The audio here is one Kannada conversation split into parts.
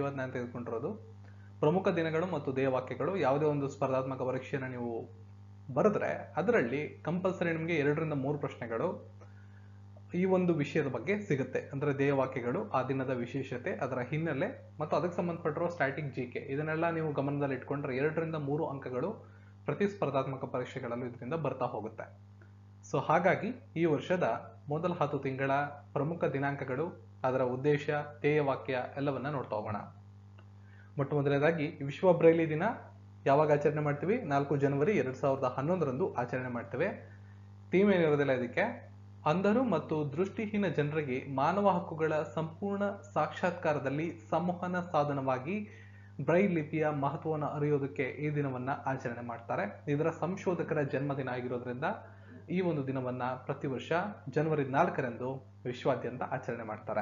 ಇವತ್ತು ನಾನು ತೆಗೆದುಕೊಂಡಿರೋದು ಪ್ರಮುಖ ದಿನಗಳು ಮತ್ತು ಧ್ಯೇಯವಾಕ್ಯಗಳು ಯಾವುದೇ ಒಂದು ಸ್ಪರ್ಧಾತ್ಮಕ ಪರೀಕ್ಷೆಯನ್ನು ನೀವು ಬರೆದ್ರೆ ಅದರಲ್ಲಿ ಕಂಪಲ್ಸರಿ ನಿಮಗೆ ಎರಡರಿಂದ ಮೂರು ಪ್ರಶ್ನೆಗಳು ಈ ಒಂದು ವಿಷಯದ ಬಗ್ಗೆ ಸಿಗುತ್ತೆ ಅಂದ್ರೆ ಧ್ಯೇಯವಾಕ್ಯಗಳು ಆ ದಿನದ ವಿಶೇಷತೆ ಅದರ ಹಿನ್ನೆಲೆ ಮತ್ತು ಅದಕ್ಕೆ ಸಂಬಂಧಪಟ್ಟಿರೋ ಸ್ಟ್ಯಾಟಿಕ್ ಜಿ ಕೆ ಇದನ್ನೆಲ್ಲ ನೀವು ಗಮನದಲ್ಲಿ ಇಟ್ಕೊಂಡ್ರೆ ಎರಡರಿಂದ ಮೂರು ಅಂಕಗಳು ಪ್ರತಿ ಸ್ಪರ್ಧಾತ್ಮಕ ಪರೀಕ್ಷೆಗಳಲ್ಲೂ ಇದರಿಂದ ಬರ್ತಾ ಹೋಗುತ್ತೆ ಸೊ ಹಾಗಾಗಿ ಈ ವರ್ಷದ ಮೊದಲ ಹತ್ತು ತಿಂಗಳ ಪ್ರಮುಖ ದಿನಾಂಕಗಳು ಅದರ ಉದ್ದೇಶ ಧ್ಯೇಯವಾಕ್ಯ ಎಲ್ಲವನ್ನ ನೋಡ್ತಾ ಹೋಗೋಣ ಮೊಟ್ಟ ಮೊದಲನೇದಾಗಿ ವಿಶ್ವ ಬ್ರೈಲಿ ದಿನ ಯಾವಾಗ ಆಚರಣೆ ಮಾಡ್ತೀವಿ ನಾಲ್ಕು ಜನವರಿ ಎರಡ್ ಸಾವಿರದ ಹನ್ನೊಂದರಂದು ಆಚರಣೆ ಮಾಡ್ತೇವೆ ಥೀಮ್ ಏನಿರೋದಿಲ್ಲ ಇದಕ್ಕೆ ಅಂಧರು ಮತ್ತು ದೃಷ್ಟಿಹೀನ ಜನರಿಗೆ ಮಾನವ ಹಕ್ಕುಗಳ ಸಂಪೂರ್ಣ ಸಾಕ್ಷಾತ್ಕಾರದಲ್ಲಿ ಸಂವಹನ ಸಾಧನವಾಗಿ ಬ್ರೈಲ್ ಲಿಪಿಯ ಮಹತ್ವವನ್ನು ಅರಿಯೋದಕ್ಕೆ ಈ ದಿನವನ್ನ ಆಚರಣೆ ಮಾಡ್ತಾರೆ ಇದರ ಸಂಶೋಧಕರ ಜನ್ಮದಿನ ಆಗಿರೋದ್ರಿಂದ ಈ ಒಂದು ದಿನವನ್ನ ಪ್ರತಿ ವರ್ಷ ಜನವರಿ ನಾಲ್ಕರಂದು ವಿಶ್ವಾದ್ಯಂತ ಆಚರಣೆ ಮಾಡ್ತಾರೆ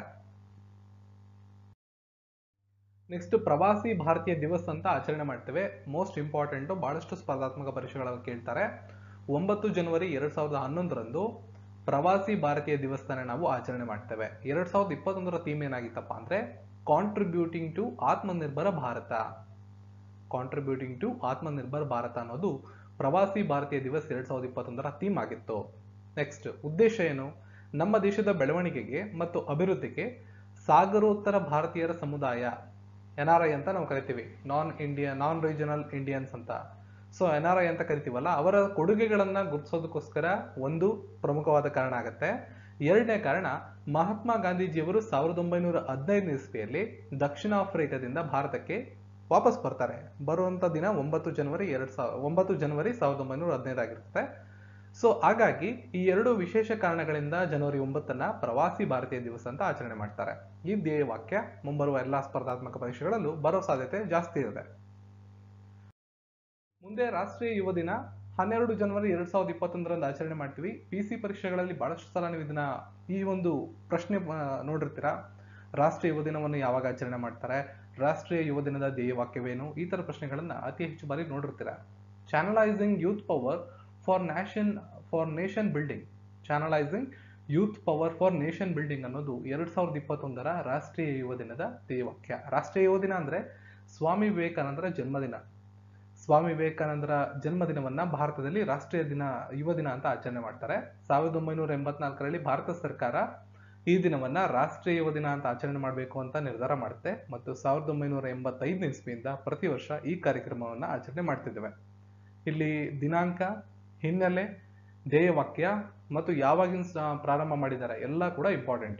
ನೆಕ್ಸ್ಟ್ ಪ್ರವಾಸಿ ಭಾರತೀಯ ದಿವಸ್ ಅಂತ ಆಚರಣೆ ಮಾಡ್ತೇವೆ ಮೋಸ್ಟ್ ಇಂಪಾರ್ಟೆಂಟ್ ಬಹಳಷ್ಟು ಸ್ಪರ್ಧಾತ್ಮಕ ಪರೀಕ್ಷೆಗಳನ್ನು ಕೇಳ್ತಾರೆ ಒಂಬತ್ತು ಜನವರಿ ಎರಡ್ ಸಾವಿರದ ಹನ್ನೊಂದರಂದು ಪ್ರವಾಸಿ ಭಾರತೀಯ ದಿವಸನ ನಾವು ಆಚರಣೆ ಮಾಡ್ತೇವೆ ಎರಡ್ ಸಾವಿರದ ಇಪ್ಪತ್ತೊಂದರ ಥೀಮ್ ಏನಾಗಿತ್ತಪ್ಪ ಅಂದ್ರೆ contributing to Atmanirbhar Bharat contributing to Atmanirbhar Bharat ಅನ್ನೋದು ಪ್ರವಾಸಿ ಭಾರತೀಯ ದಿವಸ್ ಎರಡ್ ಸಾವಿರದ ಇಪ್ಪತ್ತೊಂದರ ಥೀಮ್ ಆಗಿತ್ತು ನೆಕ್ಸ್ಟ್ ಉದ್ದೇಶ ಏನು ನಮ್ಮ ದೇಶದ ಬೆಳವಣಿಗೆಗೆ ಮತ್ತು ಅಭಿವೃದ್ಧಿಗೆ ಸಾಗರೋತ್ತರ ಭಾರತೀಯರ ಸಮುದಾಯ ಎನ್ ಆರ್ ಐ ಅಂತ ನಾವು ಕರಿತೀವಿ non India non regional Indians ಅಂತ ಸೊ ಎನ್ ಆರ್ ಐ ಅಂತ ಕರಿತೀವಲ್ಲ ಅವರ ಕೊಡುಗೆಗಳನ್ನ ಗುರುತಿಸೋದಕ್ಕೋಸ್ಕರ ಒಂದು ಪ್ರಮುಖವಾದ ಕಾರಣ ಆಗತ್ತೆ ಎರಡನೇ ಕಾರಣ ಮಹಾತ್ಮ ಗಾಂಧೀಜಿಯವರು ಸಾವಿರದ ಒಂಬೈನೂರ ಹದಿನೈದನೇ ಇಸ್ವಿಯಲ್ಲಿ ದಕ್ಷಿಣ ಆಫ್ರಿಕಾದಿಂದ ಭಾರತಕ್ಕೆ ವಾಪಸ್ ಬರ್ತಾರೆ ಬರುವಂತ ದಿನ ಒಂಬತ್ತು ಜನವರಿ ಎರಡ್ ಸಾವಿರ ಒಂಬತ್ತು ಜನವರಿ ಸಾವಿರದ ಒಂಬೈನೂರ ಹದಿನೈದಾಗಿರುತ್ತೆ ಸೊ ಹಾಗಾಗಿ ಈ ಎರಡು ವಿಶೇಷ ಕಾರಣಗಳಿಂದ ಜನವರಿ ಒಂಬತ್ತನ್ನ ಪ್ರವಾಸಿ ಭಾರತೀಯ ದಿವಸ ಅಂತ ಆಚರಣೆ ಮಾಡ್ತಾರೆ ಈ ಧ್ಯೇಯವಾಕ್ಯ ಮುಂಬರುವ ಎಲ್ಲಾ ಸ್ಪರ್ಧಾತ್ಮಕ ಪರೀಕ್ಷೆಗಳಲ್ಲೂ ಬರೋ ಸಾಧ್ಯತೆ ಜಾಸ್ತಿ ಇದೆ ಮುಂದೆ ರಾಷ್ಟ್ರೀಯ ಯುವ ದಿನ ಹನ್ನೆರಡು ಜನವರಿ ಎರಡ್ ಸಾವಿರದ ಇಪ್ಪತ್ತೊಂದರಂದು ಆಚರಣೆ ಮಾಡ್ತೀವಿ ಪಿ ಸಿ ಪರೀಕ್ಷೆಗಳಲ್ಲಿ ಬಹಳಷ್ಟು ಸಲ ನೀವು ಇದನ್ನ ಈ ಒಂದು ಪ್ರಶ್ನೆ ಆ, ನೋಡಿರ್ತೀರಾ ರಾಷ್ಟ್ರೀಯ ಯುವ ದಿನವನ್ನು ಯಾವಾಗ ಆಚರಣೆ ಮಾಡ್ತಾರೆ ರಾಷ್ಟ್ರೀಯ ಯುವ ದಿನದ ಧ್ಯೇಯವಾಕ್ಯವೇನು ಈ ತರ ಪ್ರಶ್ನೆಗಳನ್ನ ಅತಿ ಹೆಚ್ಚು ಬಾರಿ ನೋಡಿರ್ತೀರಾ channelising youth power for nation for nation building channelising youth power for nation building ಅನ್ನೋದು ಎರಡ್ ಸಾವಿರದ ಇಪ್ಪತ್ತೊಂದರ ರಾಷ್ಟ್ರೀಯ ಯುವ ದಿನದ ಧ್ಯೇಯವಾಕ್ಯ ರಾಷ್ಟ್ರೀಯ ಯುವ ದಿನ ಅಂದ್ರೆ ಸ್ವಾಮಿ ವಿವೇಕಾನಂದರ ಜನ್ಮದಿನ ಸ್ವಾಮಿ ವಿವೇಕಾನಂದರ ಜನ್ಮದಿನವನ್ನ ಭಾರತದಲ್ಲಿ ರಾಷ್ಟ್ರೀಯ ದಿನ ಯುವ ದಿನ ಅಂತ ಆಚರಣೆ ಮಾಡ್ತಾರೆ ಸಾವಿರದ ಒಂಬೈನೂರ ಎಂಬತ್ನಾಲ್ಕರಲ್ಲಿ ಭಾರತ ಸರ್ಕಾರ ಈ ದಿನವನ್ನ ರಾಷ್ಟ್ರೀಯ ಯುವ ದಿನ ಅಂತ ಆಚರಣೆ ಮಾಡಬೇಕು ಅಂತ ನಿರ್ಧಾರ ಮಾಡುತ್ತೆ ಮತ್ತು ಸಾವಿರದ ಒಂಬೈನೂರ ಎಂಬತ್ತೈದನೇ ಇಸ್ವಿಯಿಂದ ಪ್ರತಿ ವರ್ಷ ಈ ಕಾರ್ಯಕ್ರಮವನ್ನ ಆಚರಣೆ ಮಾಡ್ತಿದ್ದೇವೆ ಇಲ್ಲಿ ದಿನಾಂಕ ಹಿನ್ನೆಲೆ ಧ್ಯೇಯವಾಕ್ಯ ಮತ್ತು ಯಾವಾಗಿನ ಸ- ಪ್ರಾರಂಭ ಮಾಡಿದ್ದಾರೆ ಎಲ್ಲ ಕೂಡ ಇಂಪಾರ್ಟೆಂಟ್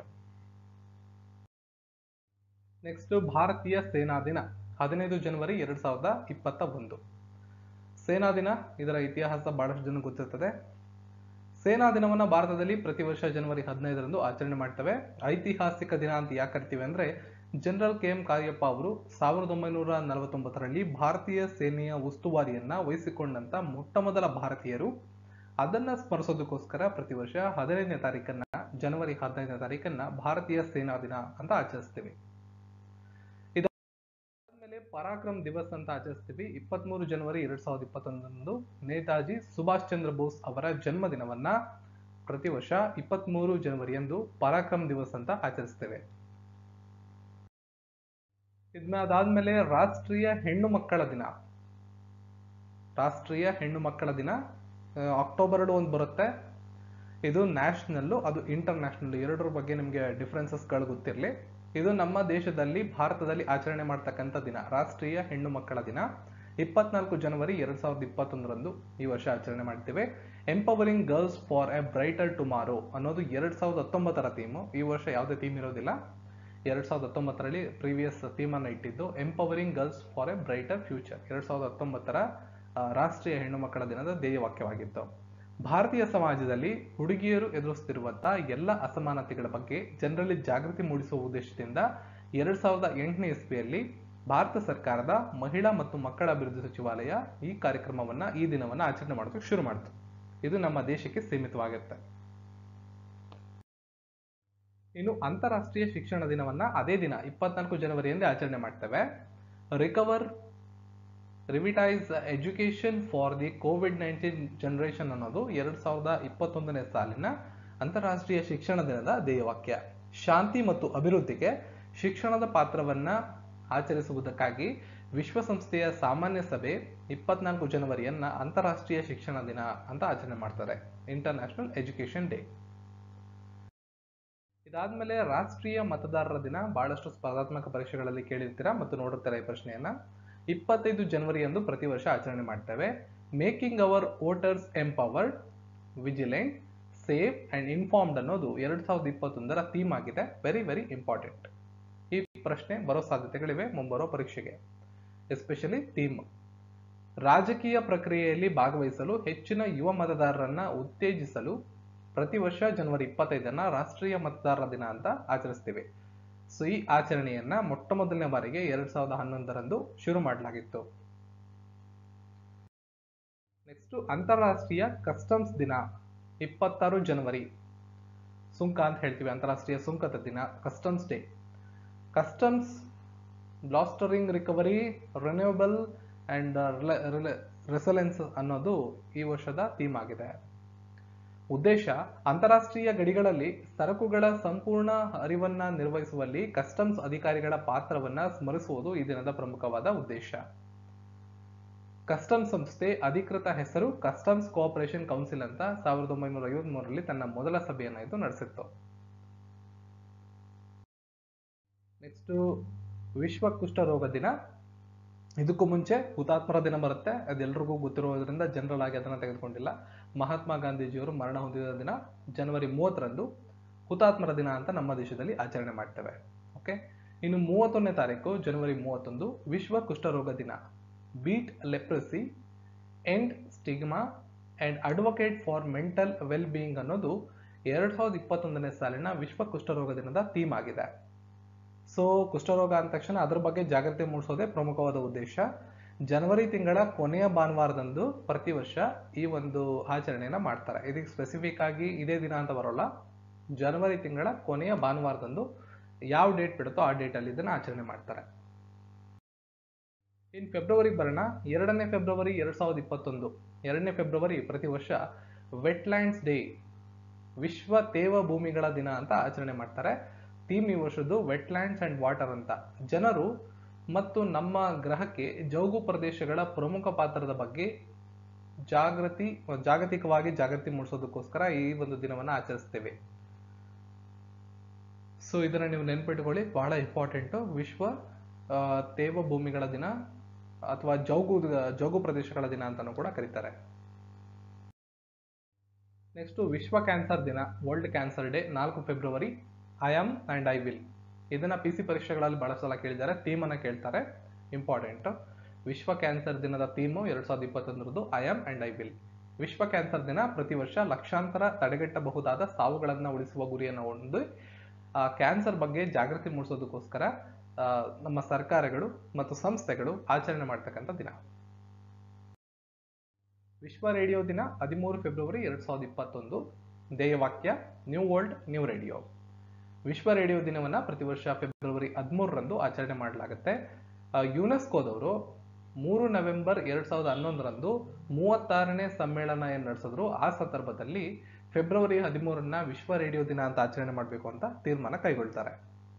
ನೆಕ್ಸ್ಟ್ ಭಾರತೀಯ ಸೇನಾ ದಿನ ಹದಿನೈದು ಜನವರಿ ಎರಡ್ ಸಾವಿರದ ಇಪ್ಪತ್ತ ಒಂದು ಸೇನಾ ದಿನ ಇದರ ಇತಿಹಾಸ ಬಹಳಷ್ಟು ಜನ ಗೊತ್ತಿರ್ತದೆ ಸೇನಾ ದಿನವನ್ನ ಭಾರತದಲ್ಲಿ ಪ್ರತಿ ವರ್ಷ ಜನವರಿ ಹದಿನೈದರಂದು ಆಚರಣೆ ಮಾಡ್ತೇವೆ ಐತಿಹಾಸಿಕ ದಿನ ಅಂತ ಯಾಕೆ ಕರಿತೀವಿ ಅಂದ್ರೆ ಜನರಲ್ ಕೆ ಎಂ ಕಾರ್ಯಪ್ಪ ಅವರು ಸಾವಿರದ ಒಂಬೈನೂರ ನಲವತ್ತೊಂಬತ್ತರಲ್ಲಿ ಭಾರತೀಯ ಸೇನೆಯ ಉಸ್ತುವಾರಿಯನ್ನ ವಹಿಸಿಕೊಂಡಂತ ಮೊಟ್ಟ ಮೊದಲ ಭಾರತೀಯರು ಅದನ್ನ ಸ್ಮರಿಸೋದಕ್ಕೋಸ್ಕರ ಪ್ರತಿ ವರ್ಷ ಹದಿನೈದನೇ ತಾರೀಕನ್ನ ಜನವರಿ ಹದಿನೈದನೇ ತಾರೀಕನ್ನ ಭಾರತೀಯ ಸೇನಾ ದಿನ ಅಂತ ಆಚರಿಸ್ತೀವಿ ಆದ್ಮೇಲೆ ಪರಾಕ್ರಮ್ ದಿವಸ್ ಅಂತ ಆಚರಿಸ್ತೀವಿ ಇಪ್ಪತ್ಮೂರು ಜನವರಿ ಎರಡ್ ಸಾವಿರದ ಇಪ್ಪತ್ತೊಂದರಂದು ನೇತಾಜಿ ಸುಭಾಷ್ ಚಂದ್ರ ಬೋಸ್ ಅವರ ಜನ್ಮದಿನವನ್ನ ಪ್ರತಿ ವರ್ಷ ಇಪ್ಪತ್ಮೂರು ಜನವರಿಯಂದು ಪರಾಕ್ರಮ್ ದಿವಸ್ ಅಂತ ಆಚರಿಸ್ತೇವೆ ಇದಾದ್ಮೇಲೆ ರಾಷ್ಟ್ರೀಯ ಹೆಣ್ಣು ಮಕ್ಕಳ ದಿನ ರಾಷ್ಟ್ರೀಯ ಹೆಣ್ಣು ಮಕ್ಕಳ ದಿನ ಆ, ಅಕ್ಟೋಬರ್ ಎರಡು ಒಂದು ಬರುತ್ತೆ ಇದು ನ್ಯಾಷನಲ್ಲು ಅದು ಇಂಟರ್ನ್ಯಾಷನಲ್ ಎರಡರ ಬಗ್ಗೆ ನಿಮಗೆ ಡಿಫ್ರೆನ್ಸಸ್ಗಳು ಗೊತ್ತಿರಲಿ ಇದು ನಮ್ಮ ದೇಶದಲ್ಲಿ ಭಾರತದಲ್ಲಿ ಆಚರಣೆ ಮಾಡ್ತಕ್ಕಂಥ ದಿನ ರಾಷ್ಟ್ರೀಯ ಹೆಣ್ಣು ಮಕ್ಕಳ ದಿನ ಇಪ್ಪತ್ನಾಲ್ಕು ಜನವರಿ ಎರಡ್ ಸಾವಿರದ ಇಪ್ಪತ್ತೊಂದರಂದು ಈ ವರ್ಷ ಆಚರಣೆ ಮಾಡ್ತೇವೆ empowering girls for a brighter tomorrow ಅನ್ನೋದು ಎರಡ್ ಸಾವಿರದ ಹತ್ತೊಂಬತ್ತರ ಥೀಮು ಈ ವರ್ಷ ಯಾವುದೇ ಥೀಮ್ ಇರೋದಿಲ್ಲ ಎರಡ್ ಸಾವಿರದ ಹತ್ತೊಂಬತ್ತರಲ್ಲಿ ಪ್ರೀವಿಯಸ್ ಥೀಮ್ ಅನ್ನು ಇಟ್ಟಿದ್ದು empowering girls for a brighter future ಎರಡ್ ಸಾವಿರದ ಹತ್ತೊಂಬತ್ತರ ಆ, ರಾಷ್ಟ್ರೀಯ ಹೆಣ್ಣು ಮಕ್ಕಳ ದಿನದ ಧ್ಯೇಯವಾಕ್ಯವಾಗಿತ್ತು ಭಾರತೀಯ ಸಮಾಜದಲ್ಲಿ ಹುಡುಗಿಯರು ಎದುರಿಸುತ್ತಿರುವಂತಹ ಎಲ್ಲ ಅಸಮಾನತೆಗಳ ಬಗ್ಗೆ ಜನರಲ್ಲಿ ಜಾಗೃತಿ ಮೂಡಿಸುವ ಉದ್ದೇಶದಿಂದ ಎರಡ್ ಸಾವಿರದ ಎಂಟನೇ ಇಸ್ವಿಯಲ್ಲಿ ಭಾರತ ಸರ್ಕಾರದ ಮಹಿಳಾ ಮತ್ತು ಮಕ್ಕಳ ಅಭಿವೃದ್ಧಿ ಸಚಿವಾಲಯ ಈ ಕಾರ್ಯಕ್ರಮವನ್ನ ಈ ದಿನವನ್ನ ಆಚರಣೆ ಮಾಡೋದಕ್ಕೆ ಶುರು ಮಾಡಿತು ಇದು ನಮ್ಮ ದೇಶಕ್ಕೆ ಸೀಮಿತವಾಗಿರುತ್ತೆ ಇನ್ನು ಅಂತಾರಾಷ್ಟ್ರೀಯ ಶಿಕ್ಷಣ ದಿನವನ್ನ ಅದೇ ದಿನ ಇಪ್ಪತ್ನಾಲ್ಕು ಜನವರಿಯಂದೇ ಆಚರಣೆ ಮಾಡ್ತೇವೆ recover revitalise education for the COVID nineteen generation ಅನ್ನೋದು ಎರಡ್ ಸಾವಿರದ ಇಪ್ಪತ್ತೊಂದನೇ ಸಾಲಿನ ಅಂತಾರಾಷ್ಟ್ರೀಯ ಶಿಕ್ಷಣ ದಿನದ ಧ್ಯೇಯವಾಕ್ಯ ಶಾಂತಿ ಮತ್ತು ಅಭಿವೃದ್ಧಿಗೆ ಶಿಕ್ಷಣದ ಪಾತ್ರವನ್ನ ಆಚರಿಸುವುದಕ್ಕಾಗಿ ವಿಶ್ವಸಂಸ್ಥೆಯ ಸಾಮಾನ್ಯ ಸಭೆ ಇಪ್ಪತ್ನಾಲ್ಕು ಜನವರಿಯನ್ನ ಅಂತಾರಾಷ್ಟ್ರೀಯ ಶಿಕ್ಷಣ ದಿನ ಅಂತ ಆಚರಣೆ ಮಾಡ್ತಾರೆ ಇಂಟರ್ನ್ಯಾಷನಲ್ ಎಜುಕೇಶನ್ ಡೇ ಇದಾದ್ಮೇಲೆ ರಾಷ್ಟ್ರೀಯ ಮತದಾರರ ದಿನ ಬಹಳಷ್ಟು ಸ್ಪರ್ಧಾತ್ಮಕ ಪರೀಕ್ಷೆಗಳಲ್ಲಿ ಕೇಳಿರ್ತೀರಾ ಮತ್ತು ನೋಡಿರ್ತೀರಾ ಈ ಪ್ರಶ್ನೆಯನ್ನ ಇಪ್ಪತ್ತೈದು ಜನವರಿಯಂದು ಪ್ರತಿ ವರ್ಷ ಆಚರಣೆ ಮಾಡ್ತೇವೆ making our voters empowered vigilant safe and informed ಅನ್ನೋದು ಎರಡ್ ಸಾವಿರದ ಇಪ್ಪತ್ತೊಂದರ ಥೀಮ್ ಆಗಿದೆ ವೆರಿ ವೆರಿ ಇಂಪಾರ್ಟೆಂಟ್ ಈ ಪ್ರಶ್ನೆ ಬರೋ ಸಾಧ್ಯತೆಗಳಿವೆ ಮುಂಬರೋ ಪರೀಕ್ಷೆಗೆ ಎಸ್ಪೆಷಲಿ ಥೀಮ್ ರಾಜಕೀಯ ಪ್ರಕ್ರಿಯೆಯಲ್ಲಿ ಭಾಗವಹಿಸಲು ಹೆಚ್ಚಿನ ಯುವ ಮತದಾರರನ್ನ ಉತ್ತೇಜಿಸಲು ಪ್ರತಿ ವರ್ಷ ಜನವರಿ ಇಪ್ಪತ್ತೈದನ್ನ ರಾಷ್ಟ್ರೀಯ ಮತದಾರರ ದಿನ ಅಂತ ಆಚರಿಸ್ತೀವಿ ಸೊ ಈ ಆಚರಣೆಯನ್ನ ಮೊಟ್ಟ ಮೊದಲನೇ ಬಾರಿಗೆ ಎರಡ್ ಸಾವಿರದ ಹನ್ನೊಂದರಂದು ಶುರು ಮಾಡಲಾಗಿತ್ತು ನೆಕ್ಸ್ಟ್ ಅಂತಾರಾಷ್ಟ್ರೀಯ ಕಸ್ಟಮ್ಸ್ ದಿನ ಇಪ್ಪತ್ತಾರು ಜನವರಿ ಸುಂಕ ಅಂತ ಹೇಳ್ತೀವಿ ಅಂತಾರಾಷ್ಟ್ರೀಯ ಸುಂಕದ ದಿನ customs day customs bolstering recovery renewable and resilience ಅನ್ನೋದು ಈ ವರ್ಷದ ಥೀಮ್ ಆಗಿದೆ ಉದ್ದೇಶ ಅಂತಾರಾಷ್ಟ್ರೀಯ ಗಡಿಗಳಲ್ಲಿ ಸರಕುಗಳ ಸಂಪೂರ್ಣ ಅರಿವನ್ನ ನಿರ್ವಹಿಸುವಲ್ಲಿ ಕಸ್ಟಮ್ಸ್ ಅಧಿಕಾರಿಗಳ ಪಾತ್ರವನ್ನ ಸ್ಮರಿಸುವುದು ಈ ದಿನದ ಪ್ರಮುಖವಾದ ಉದ್ದೇಶ ಕಸ್ಟಮ್ಸ್ ಸಂಸ್ಥೆ ಅಧಿಕೃತ ಹೆಸರು ಕಸ್ಟಮ್ಸ್ ಕೋಆಪರೇಷನ್ ಕೌನ್ಸಿಲ್ ಅಂತ ಸಾವಿರದ ಒಂಬೈನೂರ ಐವತ್ ಮೂರರಲ್ಲಿ ತನ್ನ ಮೊದಲ ಸಭೆಯನ್ನ ಇದು ನಡೆಸಿತ್ತು ನೆಕ್ಸ್ಟ್ ವಿಶ್ವ ಕುಷ್ಠರೋಗ ದಿನ ಇದಕ್ಕೂ ಮುಂಚೆ ಹುತಾತ್ಮರ ದಿನ ಬರುತ್ತೆ ಅದೆಲ್ಲರಿಗೂ ಗೊತ್ತಿರೋದ್ರಿಂದ ಜನರಲ್ ಆಗಿ ಅದನ್ನ ತೆಗೆದುಕೊಂಡಿಲ್ಲ ಮಹಾತ್ಮ ಗಾಂಧೀಜಿಯವರು ಮರಣ ಹೊಂದಿದ ದಿನ ಜನವರಿ ಮೂವತ್ತರಂದು ಹುತಾತ್ಮರ ದಿನ ಅಂತ ನಮ್ಮ ದೇಶದಲ್ಲಿ ಆಚರಣೆ ಮಾಡ್ತೇವೆ ಓಕೆ ಇನ್ನು ಮೂವತ್ತೊಂದನೇ ತಾರೀಕು ಜನವರಿ ಮೂವತ್ತೊಂದು ವಿಶ್ವ ಕುಷ್ಠರೋಗ ದಿನ beat leprosy end stigma and advocate for mental well being ಅನ್ನೋದು ಎರಡ್ ಸಾವಿರದ ಇಪ್ಪತ್ತೊಂದನೇ ಸಾಲಿನ ವಿಶ್ವ ಕುಷ್ಠರೋಗ ದಿನದ ಥೀಮ್ ಆಗಿದೆ ಸೊ ಕುಷ್ಠರೋಗ ಅಂದ ತಕ್ಷಣ ಅದ್ರ ಬಗ್ಗೆ ಜಾಗೃತಿ ಮೂಡಿಸೋದೇ ಪ್ರಮುಖವಾದ ಉದ್ದೇಶ ಜನವರಿ ತಿಂಗಳ ಕೊನೆಯ ಭಾನುವಾರದಂದು ಪ್ರತಿ ವರ್ಷ ಈ ಒಂದು ಆಚರಣೆಯನ್ನ ಮಾಡ್ತಾರೆ ಇದಕ್ಕೆ ಸ್ಪೆಸಿಫಿಕ್ ಆಗಿ ಇದೇ ದಿನ ಅಂತ ಬರೋಲ್ಲ ಜನವರಿ ತಿಂಗಳ ಕೊನೆಯ ಭಾನುವಾರದಂದು ಯಾವ ಡೇಟ್ ಬಿಡುತ್ತೋ ಆ ಡೇಟ್ ಅಲ್ಲಿ ಇದನ್ನ ಆಚರಣೆ ಮಾಡ್ತಾರೆ ಇನ್ ಫೆಬ್ರವರಿ ಬರೋಣ ಎರಡನೇ ಫೆಬ್ರವರಿ ಎರಡ್ ಸಾವಿರದ ಇಪ್ಪತ್ತೊಂದು ಎರಡನೇ ಫೆಬ್ರವರಿ ಪ್ರತಿ ವರ್ಷ ವೆಟ್ಲ್ಯಾಂಡ್ಸ್ ಡೇ ವಿಶ್ವ ತೇವ ಭೂಮಿಗಳ ದಿನ ಅಂತ ಆಚರಣೆ ಮಾಡ್ತಾರೆ ಥೀಮ್ ಈ ವರ್ಷದ್ದು ವೆಟ್ಲ್ಯಾಂಡ್ಸ್ ಅಂಡ್ ವಾಟರ್ ಅಂತ ಜನರು ಮತ್ತು ನಮ್ಮ ಗ್ರಹಕ್ಕೆ ಜೌಗು ಪ್ರದೇಶಗಳ ಪ್ರಮುಖ ಪಾತ್ರದ ಬಗ್ಗೆ ಜಾಗೃತಿ ಜಾಗತಿಕವಾಗಿ ಜಾಗೃತಿ ಮೂಡಿಸೋದಕ್ಕೋಸ್ಕರ ಈ ಒಂದು ದಿನವನ್ನ ಆಚರಿಸ್ತೇವೆ ಸೊ ಇದನ್ನ ನೀವು ನೆನ್ಪಿಟ್ಕೊಳ್ಳಿ ಬಹಳ ಇಂಪಾರ್ಟೆಂಟ್ ವಿಶ್ವ ಆ, ತೇವ ಭೂಮಿಗಳ ದಿನ ಅಥವಾ ಜೌಗು ಜೌಗು ಪ್ರದೇಶಗಳ ದಿನ ಅಂತಾನೂ ಕೂಡ ಕರೀತಾರೆ ನೆಕ್ಸ್ಟ್ ವಿಶ್ವ ಕ್ಯಾನ್ಸರ್ ದಿನ ವರ್ಲ್ಡ್ ಕ್ಯಾನ್ಸರ್ ಡೇ ನಾಲ್ಕು February I am and I will ಇದನ್ನ ಪಿ ಸಿ ಪರೀಕ್ಷೆಗಳಲ್ಲಿ ಬಹಳ ಸಲ ಕೇಳಿದ್ದಾರೆ ಥೀಮ್ ಅನ್ನ ಕೇಳ್ತಾರೆ ಇಂಪಾರ್ಟೆಂಟ್ ವಿಶ್ವ ಕ್ಯಾನ್ಸರ್ ದಿನದ ಥೀಮು ಎರಡ್ ಸಾವಿರದ ಇಪ್ಪತ್ತೊಂದರದ್ದು I am and I will ವಿಶ್ವ ಕ್ಯಾನ್ಸರ್ ದಿನ ಪ್ರತಿ ವರ್ಷ ಲಕ್ಷಾಂತರ ತಡೆಗಟ್ಟಬಹುದಾದ ಸಾವುಗಳನ್ನ ಉಳಿಸುವ ಗುರಿಯನ್ನು ಹೊಂದಿ ಆ ಕ್ಯಾನ್ಸರ್ ಬಗ್ಗೆ ಜಾಗೃತಿ ಮೂಡಿಸೋದಕ್ಕೋಸ್ಕರ ಆ, ನಮ್ಮ ಸರ್ಕಾರಗಳು ಮತ್ತು ಸಂಸ್ಥೆಗಳು ಆಚರಣೆ ಮಾಡ್ತಕ್ಕಂಥ ದಿನ ವಿಶ್ವ ರೇಡಿಯೋ ದಿನ ಹದಿಮೂರು ಫೆಬ್ರವರಿ ಎರಡ್ ಸಾವಿರದ ಇಪ್ಪತ್ತೊಂದು ಧ್ಯೇಯವಾಕ್ಯ ನ್ಯೂ ವರ್ಲ್ಡ್ ನ್ಯೂ ರೇಡಿಯೋ ವಿಶ್ವ ರೇಡಿಯೋ ದಿನವನ್ನ ಪ್ರತಿ ವರ್ಷ ಫೆಬ್ರವರಿ ಹದಿಮೂರರಂದು ಆಚರಣೆ ಮಾಡಲಾಗುತ್ತೆ ಆ, ಯುನೆಸ್ಕೋದವರು ಮೂರು ನವೆಂಬರ್ ಎರಡ್ ಸಾವಿರದ ಹನ್ನೊಂದರಂದು ಮೂವತ್ತಾರನೇ ಸಮ್ಮೇಳನ ಏನ್ ನಡೆಸಿದ್ರು ಆ ಸಂದರ್ಭದಲ್ಲಿ ಫೆಬ್ರವರಿ ಹದಿಮೂರನ್ನ ವಿಶ್ವ ರೇಡಿಯೋ ದಿನ ಅಂತ ಆಚರಣೆ ಮಾಡಬೇಕು ಅಂತ ತೀರ್ಮಾನ ಕೈಗೊಳ್ತಾರೆ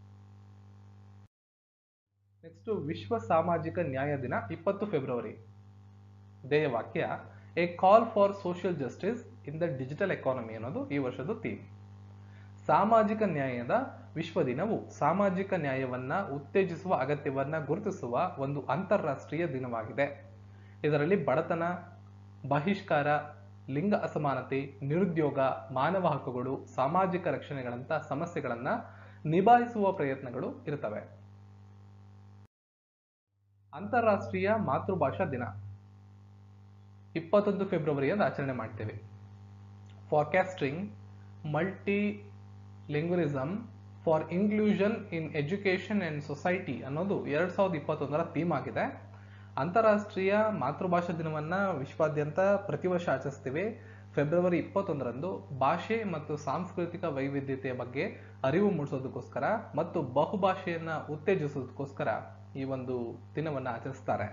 ನೆಕ್ಸ್ಟ್ ವಿಶ್ವ ಸಾಮಾಜಿಕ ನ್ಯಾಯ ದಿನ ಇಪ್ಪತ್ತು ಫೆಬ್ರವರಿ ಧ್ಯೇಯವಾಕ್ಯ a call for social justice in the digital economy ಅನ್ನೋದು ಈ ವರ್ಷದ ಥೀಮ್ ಸಾಮಾಜಿಕ ನ್ಯಾಯದ ವಿಶ್ವ ದಿನವು ಸಾಮಾಜಿಕ ನ್ಯಾಯವನ್ನ ಉತ್ತೇಜಿಸುವ ಅಗತ್ಯವನ್ನ ಗುರುತಿಸುವ ಒಂದು ಅಂತಾರಾಷ್ಟ್ರೀಯ ದಿನವಾಗಿದೆ ಇದರಲ್ಲಿ ಬಡತನ ಬಹಿಷ್ಕಾರ ಲಿಂಗ ಅಸಮಾನತೆ ನಿರುದ್ಯೋಗ ಮಾನವ ಹಕ್ಕುಗಳು ಸಾಮಾಜಿಕ ರಕ್ಷಣೆಗಳಂತ ಸಮಸ್ಯೆಗಳನ್ನ ನಿಭಾಯಿಸುವ ಪ್ರಯತ್ನಗಳು ಇರುತ್ತವೆ ಅಂತಾರಾಷ್ಟ್ರೀಯ ಮಾತೃಭಾಷಾ ದಿನ ಇಪ್ಪತ್ತೊಂದು ಫೆಬ್ರವರಿಯಂದು ಆಚರಣೆ ಮಾಡ್ತೇವೆ forecasting multilingualism for inclusion in education and society ಅನ್ನೋದು ಎರಡ್ ಸಾವಿರದ ಇಪ್ಪತ್ತೊಂದರ ಥೀಮ್ ಆಗಿದೆ ಅಂತಾರಾಷ್ಟ್ರೀಯ ಮಾತೃಭಾಷಾ ದಿನವನ್ನ ವಿಶ್ವಾದ್ಯಂತ ಪ್ರತಿ ವರ್ಷ ಆಚರಿಸ್ತೀವಿ ಫೆಬ್ರವರಿ ಇಪ್ಪತ್ತೊಂದರಂದು ಭಾಷೆ ಮತ್ತು ಸಾಂಸ್ಕೃತಿಕ ವೈವಿಧ್ಯತೆಯ ಬಗ್ಗೆ ಅರಿವು ಮೂಡಿಸೋದಕ್ಕೋಸ್ಕರ ಮತ್ತು ಬಹುಭಾಷೆಯನ್ನ ಉತ್ತೇಜಿಸೋದಕ್ಕೋಸ್ಕರ ಈ ಒಂದು ದಿನವನ್ನ ಆಚರಿಸ್ತಾರೆ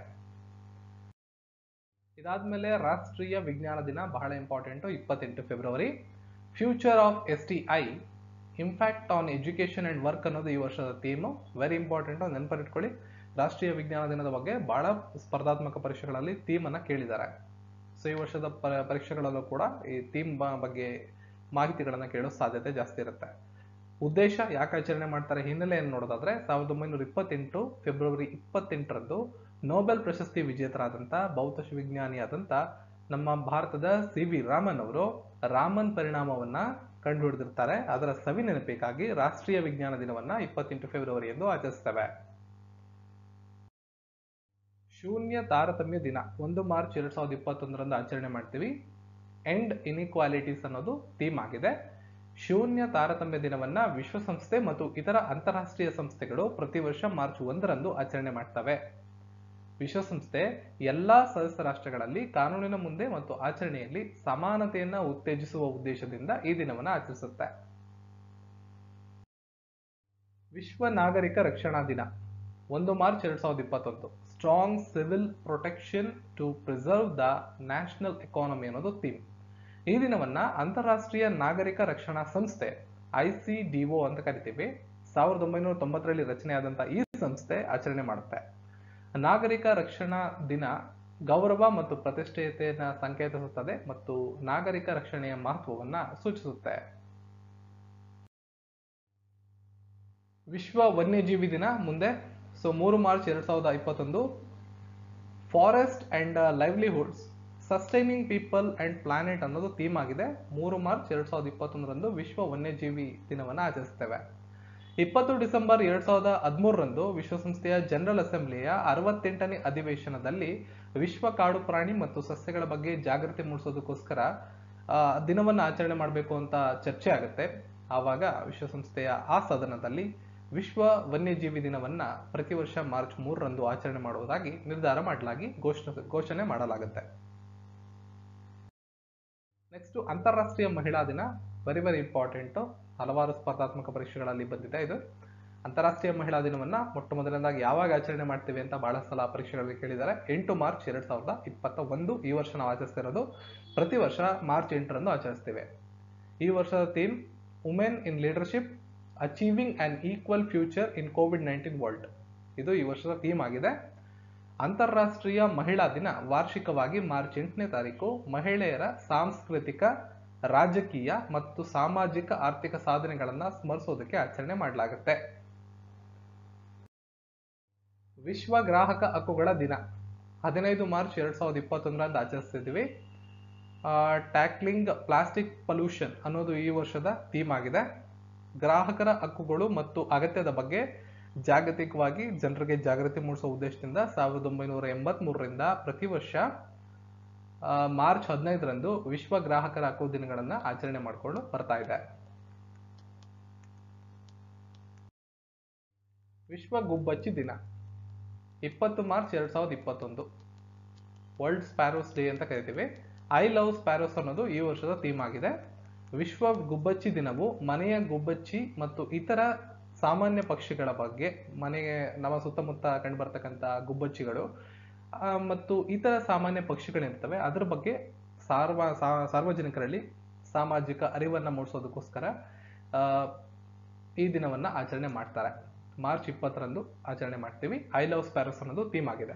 ಇದಾದ್ಮೇಲೆ ರಾಷ್ಟ್ರೀಯ ವಿಜ್ಞಾನ ದಿನ ಬಹಳ ಇಂಪಾರ್ಟೆಂಟ್ ಇಪ್ಪತ್ತೆಂಟು February future of S T I impact on education and work ಅನ್ನೋದು ಈ ವರ್ಷದ ಥೀಮು ವೆರಿ ಇಂಪಾರ್ಟೆಂಟ್ ನೆನಪಲ್ಲಿಟ್ಕೊಳ್ಳಿ ರಾಷ್ಟ್ರೀಯ ವಿಜ್ಞಾನ ದಿನದ ಬಗ್ಗೆ ಬಹಳ ಸ್ಪರ್ಧಾತ್ಮಕ ಪರೀಕ್ಷೆಗಳಲ್ಲಿ ಥೀಮ್ ಅನ್ನ ಕೇಳಿದ್ದಾರೆ ಸೊ ಈ ವರ್ಷದ ಪ- ಪರೀಕ್ಷೆಗಳಲ್ಲೂ ಕೂಡ ಈ ಥೀಮ್ ಬಗ್ಗೆ ಮಾಹಿತಿಗಳನ್ನ ಕೇಳೋ ಸಾಧ್ಯತೆ ಜಾಸ್ತಿ ಇರುತ್ತೆ ಉದ್ದೇಶ ಯಾಕೆ ಆಚರಣೆ ಮಾಡ್ತಾರೆ ಹಿನ್ನೆಲೆಯನ್ನು ನೋಡೋದಾದ್ರೆ ಸಾವಿರದ ಒಂಬೈನೂರ ಇಪ್ಪತ್ತೆಂಟು ಫೆಬ್ರವರಿ ಇಪ್ಪತ್ತೆಂಟರಂದು ನೊಬೆಲ್ ಪ್ರಶಸ್ತಿ ವಿಜೇತರಾದಂಥ ಭೌತಶ ವಿಜ್ಞಾನಿಯಾದಂಥ ನಮ್ಮ ಭಾರತದ ಸಿ ವಿ ರಾಮನ್ ಅವರು ರಾಮನ್ ಪರಿಣಾಮವನ್ನ ಕಂಡುಹಿಡಿದಿರ್ತಾರೆ ಅದರ ಸವಿ ನೆನಪಿಗಾಗಿ ರಾಷ್ಟ್ರೀಯ ವಿಜ್ಞಾನ ದಿನವನ್ನ ಇಪ್ಪತ್ತೆಂಟು ಫೆಬ್ರವರಿ ಎಂದು ಆಚರಿಸ್ತೇವೆ ಶೂನ್ಯ ತಾರತಮ್ಯ ದಿನ ಒಂದು ಮಾರ್ಚ್ ಎರಡ್ ಸಾವಿರದ ಇಪ್ಪತ್ತೊಂದರಂದು ಆಚರಣೆ ಮಾಡ್ತೀವಿ ಎಂಡ್ ಇನಿಕ್ವಾಲಿಟೀಸ್ ಅನ್ನೋದು ಥೀಮ್ ಆಗಿದೆ ಶೂನ್ಯ ತಾರತಮ್ಯ ದಿನವನ್ನ ವಿಶ್ವಸಂಸ್ಥೆ ಮತ್ತು ಇತರ ಅಂತಾರಾಷ್ಟ್ರೀಯ ಸಂಸ್ಥೆಗಳು ಪ್ರತಿ ವರ್ಷ ಮಾರ್ಚ್ ಒಂದರಂದು ಆಚರಣೆ ಮಾಡ್ತವೆ ವಿಶ್ವಸಂಸ್ಥೆ ಎಲ್ಲಾ ಸದಸ್ಯ ರಾಷ್ಟ್ರಗಳಲ್ಲಿ ಕಾನೂನಿನ ಮುಂದೆ ಮತ್ತು ಆಚರಣೆಯಲ್ಲಿ ಸಮಾನತೆಯನ್ನ ಉತ್ತೇಜಿಸುವ ಉದ್ದೇಶದಿಂದ ಈ ದಿನವನ್ನು ಆಚರಿಸುತ್ತೆ ವಿಶ್ವ ನಾಗರಿಕ ರಕ್ಷಣಾ ದಿನ ಒಂದು ಮಾರ್ಚ್ ಎರಡ್ ಸಾವಿರದ ಇಪ್ಪತ್ತೊಂದು strong civil protection to preserve the national economy ಅನ್ನೋದು ಥೀಮ್ ಈ ದಿನವನ್ನ ಅಂತಾರಾಷ್ಟ್ರೀಯ ನಾಗರಿಕ ರಕ್ಷಣಾ ಸಂಸ್ಥೆ ಐ ಸಿ ಡಿಒ ಅಂತ ಕರಿತೀವಿ ಸಾವಿರದ ಒಂಬೈನೂರ ತೊಂಬತ್ತರಲ್ಲಿ ರಚನೆಯಾದಂತಹ ಈ ಸಂಸ್ಥೆ ಆಚರಣೆ ಮಾಡುತ್ತೆ ನಾಗರಿಕ ರಕ್ಷಣಾ ದಿನ ಗೌರವ ಮತ್ತು ಪ್ರತಿಷ್ಠೆಯತೆಯನ್ನು ಸಂಕೇತಿಸುತ್ತದೆ ಮತ್ತು ನಾಗರಿಕ ರಕ್ಷಣೆಯ ಮಹತ್ವವನ್ನ ಸೂಚಿಸುತ್ತೆ ವಿಶ್ವ ವನ್ಯಜೀವಿ ದಿನ ಮುಂದೆ ಸೊ ಮೂರು ಮಾರ್ಚ್ ಎರಡ್ ಸಾವಿರದ ಇಪ್ಪತ್ತೊಂದು forest and livelihoods sustaining people and planet ಅನ್ನೋದು ಥೀಮ್ ಆಗಿದೆ ಮೂರು ಮಾರ್ಚ್ ಎರಡ್ ಸಾವಿರದ ಇಪ್ಪತ್ತೊಂದರಂದು ವಿಶ್ವ ವನ್ಯಜೀವಿ ದಿನವನ್ನು ಆಚರಿಸ್ತೇವೆ ಇಪ್ಪತ್ತು ಡಿಸೆಂಬರ್ ಎರಡ್ ಸಾವಿರದ ಹದಿಮೂರರಂದು ವಿಶ್ವಸಂಸ್ಥೆಯ ಜನರಲ್ ಅಸೆಂಬ್ಲಿಯ ಅರವತ್ತೆಂಟನೇ ಅಧಿವೇಶನದಲ್ಲಿ ವಿಶ್ವ ಕಾಡು ಪ್ರಾಣಿ ಮತ್ತು ಸಸ್ಯಗಳ ಬಗ್ಗೆ ಜಾಗೃತಿ ಮೂಡಿಸೋದಕ್ಕೋಸ್ಕರ ಆ, ದಿನವನ್ನು ಆಚರಣೆ ಮಾಡಬೇಕು ಅಂತ ಚರ್ಚೆ ಆಗುತ್ತೆ ಆವಾಗ ವಿಶ್ವಸಂಸ್ಥೆಯ ಆ ಸದನದಲ್ಲಿ ವಿಶ್ವ ವನ್ಯಜೀವಿ ದಿನವನ್ನ ಪ್ರತಿ ವರ್ಷ ಮಾರ್ಚ್ ಮೂರರಂದು ಆಚರಣೆ ಮಾಡುವುದಾಗಿ ನಿರ್ಧಾರ ಮಾಡಲಾಗಿ ಘೋಷಣೆ ಘೋಷಣೆ ಮಾಡಲಾಗುತ್ತೆ ನೆಕ್ಸ್ಟ್ ಅಂತಾರಾಷ್ಟ್ರೀಯ ಮಹಿಳಾ ದಿನ ವೆರಿ ವೆರಿ ಇಂಪಾರ್ಟೆಂಟ್ ಹಲವಾರು ಸ್ಪರ್ಧಾತ್ಮಕ ಪರೀಕ್ಷೆಗಳಲ್ಲಿ ಬಂದಿದೆ ಇದು ಅಂತಾರಾಷ್ಟ್ರೀಯ ಮಹಿಳಾ ದಿನವನ್ನ ಮೊಟ್ಟ ಮೊದಲನೇದಾಗಿ ಯಾವಾಗ ಆಚರಣೆ ಮಾಡ್ತೀವಿ ಅಂತ ಬಹಳ ಸಲ ಪರೀಕ್ಷೆಗಳಲ್ಲಿ ಕೇಳಿದ್ದಾರೆ ಎಂಟು ಮಾರ್ಚ್ ಎರಡ್ ಸಾವಿರದ ಇಪ್ಪತ್ತ ಒಂದು ಈ ವರ್ಷ ನಾವು ಆಚರಿಸ್ತಿರೋದು ಪ್ರತಿ ವರ್ಷ ಮಾರ್ಚ್ ಎಂಟರಂದು ಆಚರಿಸ್ತೇವೆ ಈ ವರ್ಷದ theme women in leadership achieving an equal future in COVID nineteen world ಇದು ಈ ವರ್ಷದ ಥೀಮ್ ಆಗಿದೆ ಅಂತಾರಾಷ್ಟ್ರೀಯ ಮಹಿಳಾ ದಿನ ವಾರ್ಷಿಕವಾಗಿ ಮಾರ್ಚ್ ಎಂಟನೇ ತಾರೀಕು ಮಹಿಳೆಯರ ಸಾಂಸ್ಕೃತಿಕ ರಾಜಕೀಯ ಮತ್ತು ಸಾಮಾಜಿಕ ಆರ್ಥಿಕ ಸಾಧನೆಗಳನ್ನ ಸ್ಮರಿಸೋದಕ್ಕೆ ಆಚರಣೆ ಮಾಡಲಾಗುತ್ತೆ ವಿಶ್ವ ಗ್ರಾಹಕ ಹಕ್ಕುಗಳ ದಿನ ಹದಿನೈದು ಮಾರ್ಚ್ ಎರಡ್ ಸಾವಿರದ ಇಪ್ಪತ್ತೊಂದರಂದು ಆಚರಿಸ್ತಿದ್ವಿ ಟ್ಯಾಕ್ಲಿಂಗ್ ಪ್ಲಾಸ್ಟಿಕ್ ಪೊಲ್ಯೂಷನ್ ಅನ್ನೋದು ಈ ವರ್ಷದ ಥೀಮ್ ಆಗಿದೆ ಗ್ರಾಹಕರ ಹಕ್ಕುಗಳು ಮತ್ತು ಅಗತ್ಯದ ಬಗ್ಗೆ ಜಾಗತಿಕವಾಗಿ ಜನರಿಗೆ ಜಾಗೃತಿ ಮೂಡಿಸುವ ಉದ್ದೇಶದಿಂದ ಸಾವಿರದ ಒಂಬೈನೂರ ಎಂಬತ್ತ್ ಮೂರರಿಂದ ಪ್ರತಿ ವರ್ಷ ಆ, ಮಾರ್ಚ್ ಹದಿನೈದರಂದು ವಿಶ್ವ ಗ್ರಾಹಕರ ಹಕ್ಕು ದಿನಗಳನ್ನ ಆಚರಣೆ ಮಾಡಿಕೊಂಡು ಬರ್ತಾ ಇದೆ ವಿಶ್ವ ಗುಬ್ಬಚ್ಚಿ ದಿನ ಇಪ್ಪತ್ತು ಮಾರ್ಚ್ ಎರಡ್ ಸಾವಿರದ ಇಪ್ಪತ್ತೊಂದು ವರ್ಲ್ಡ್ ಸ್ಪ್ಯಾರೋಸ್ ಡೇ ಅಂತ ಕರಿತೀವಿ ಐ ಲವ್ ಸ್ಪ್ಯಾರೋಸ್ ಅನ್ನೋದು ಈ ವರ್ಷದ ಥೀಮ್ ಆಗಿದೆ ವಿಶ್ವ ಗುಬ್ಬಚ್ಚಿ ದಿನವು ಮನೆಯ ಗುಬ್ಬಚ್ಚಿ ಮತ್ತು ಇತರ ಸಾಮಾನ್ಯ ಪಕ್ಷಿಗಳ ಬಗ್ಗೆ ಮನೆಗೆ ನಮ್ಮ ಸುತ್ತಮುತ್ತ ಕಂಡುಬರ್ತಕ್ಕಂಥ ಗುಬ್ಬಚ್ಚಿಗಳು ಆ, ಮತ್ತು ಇತರ ಸಾಮಾನ್ಯ ಪಕ್ಷಿಗಳಿರ್ತವೆ ಅದ್ರ ಬಗ್ಗೆ ಸಾರ್ವ ಸಾ- ಸಾರ್ವಜನಿಕರಲ್ಲಿ ಸಾಮಾಜಿಕ ಅರಿವನ್ನ ಮೂಡಿಸೋದಕ್ಕೋಸ್ಕರ ಆ, ಈ ದಿನವನ್ನ ಆಚರಣೆ ಮಾಡ್ತಾರೆ ಮಾರ್ಚ್ ಇಪ್ಪತ್ತರಂದು ಆಚರಣೆ ಮಾಡ್ತೀವಿ ಐ ಲವ್ ಸ್ಪ್ಯಾರೋಸ್ ಅನ್ನೋದು ಥೀಮ್ ಆಗಿದೆ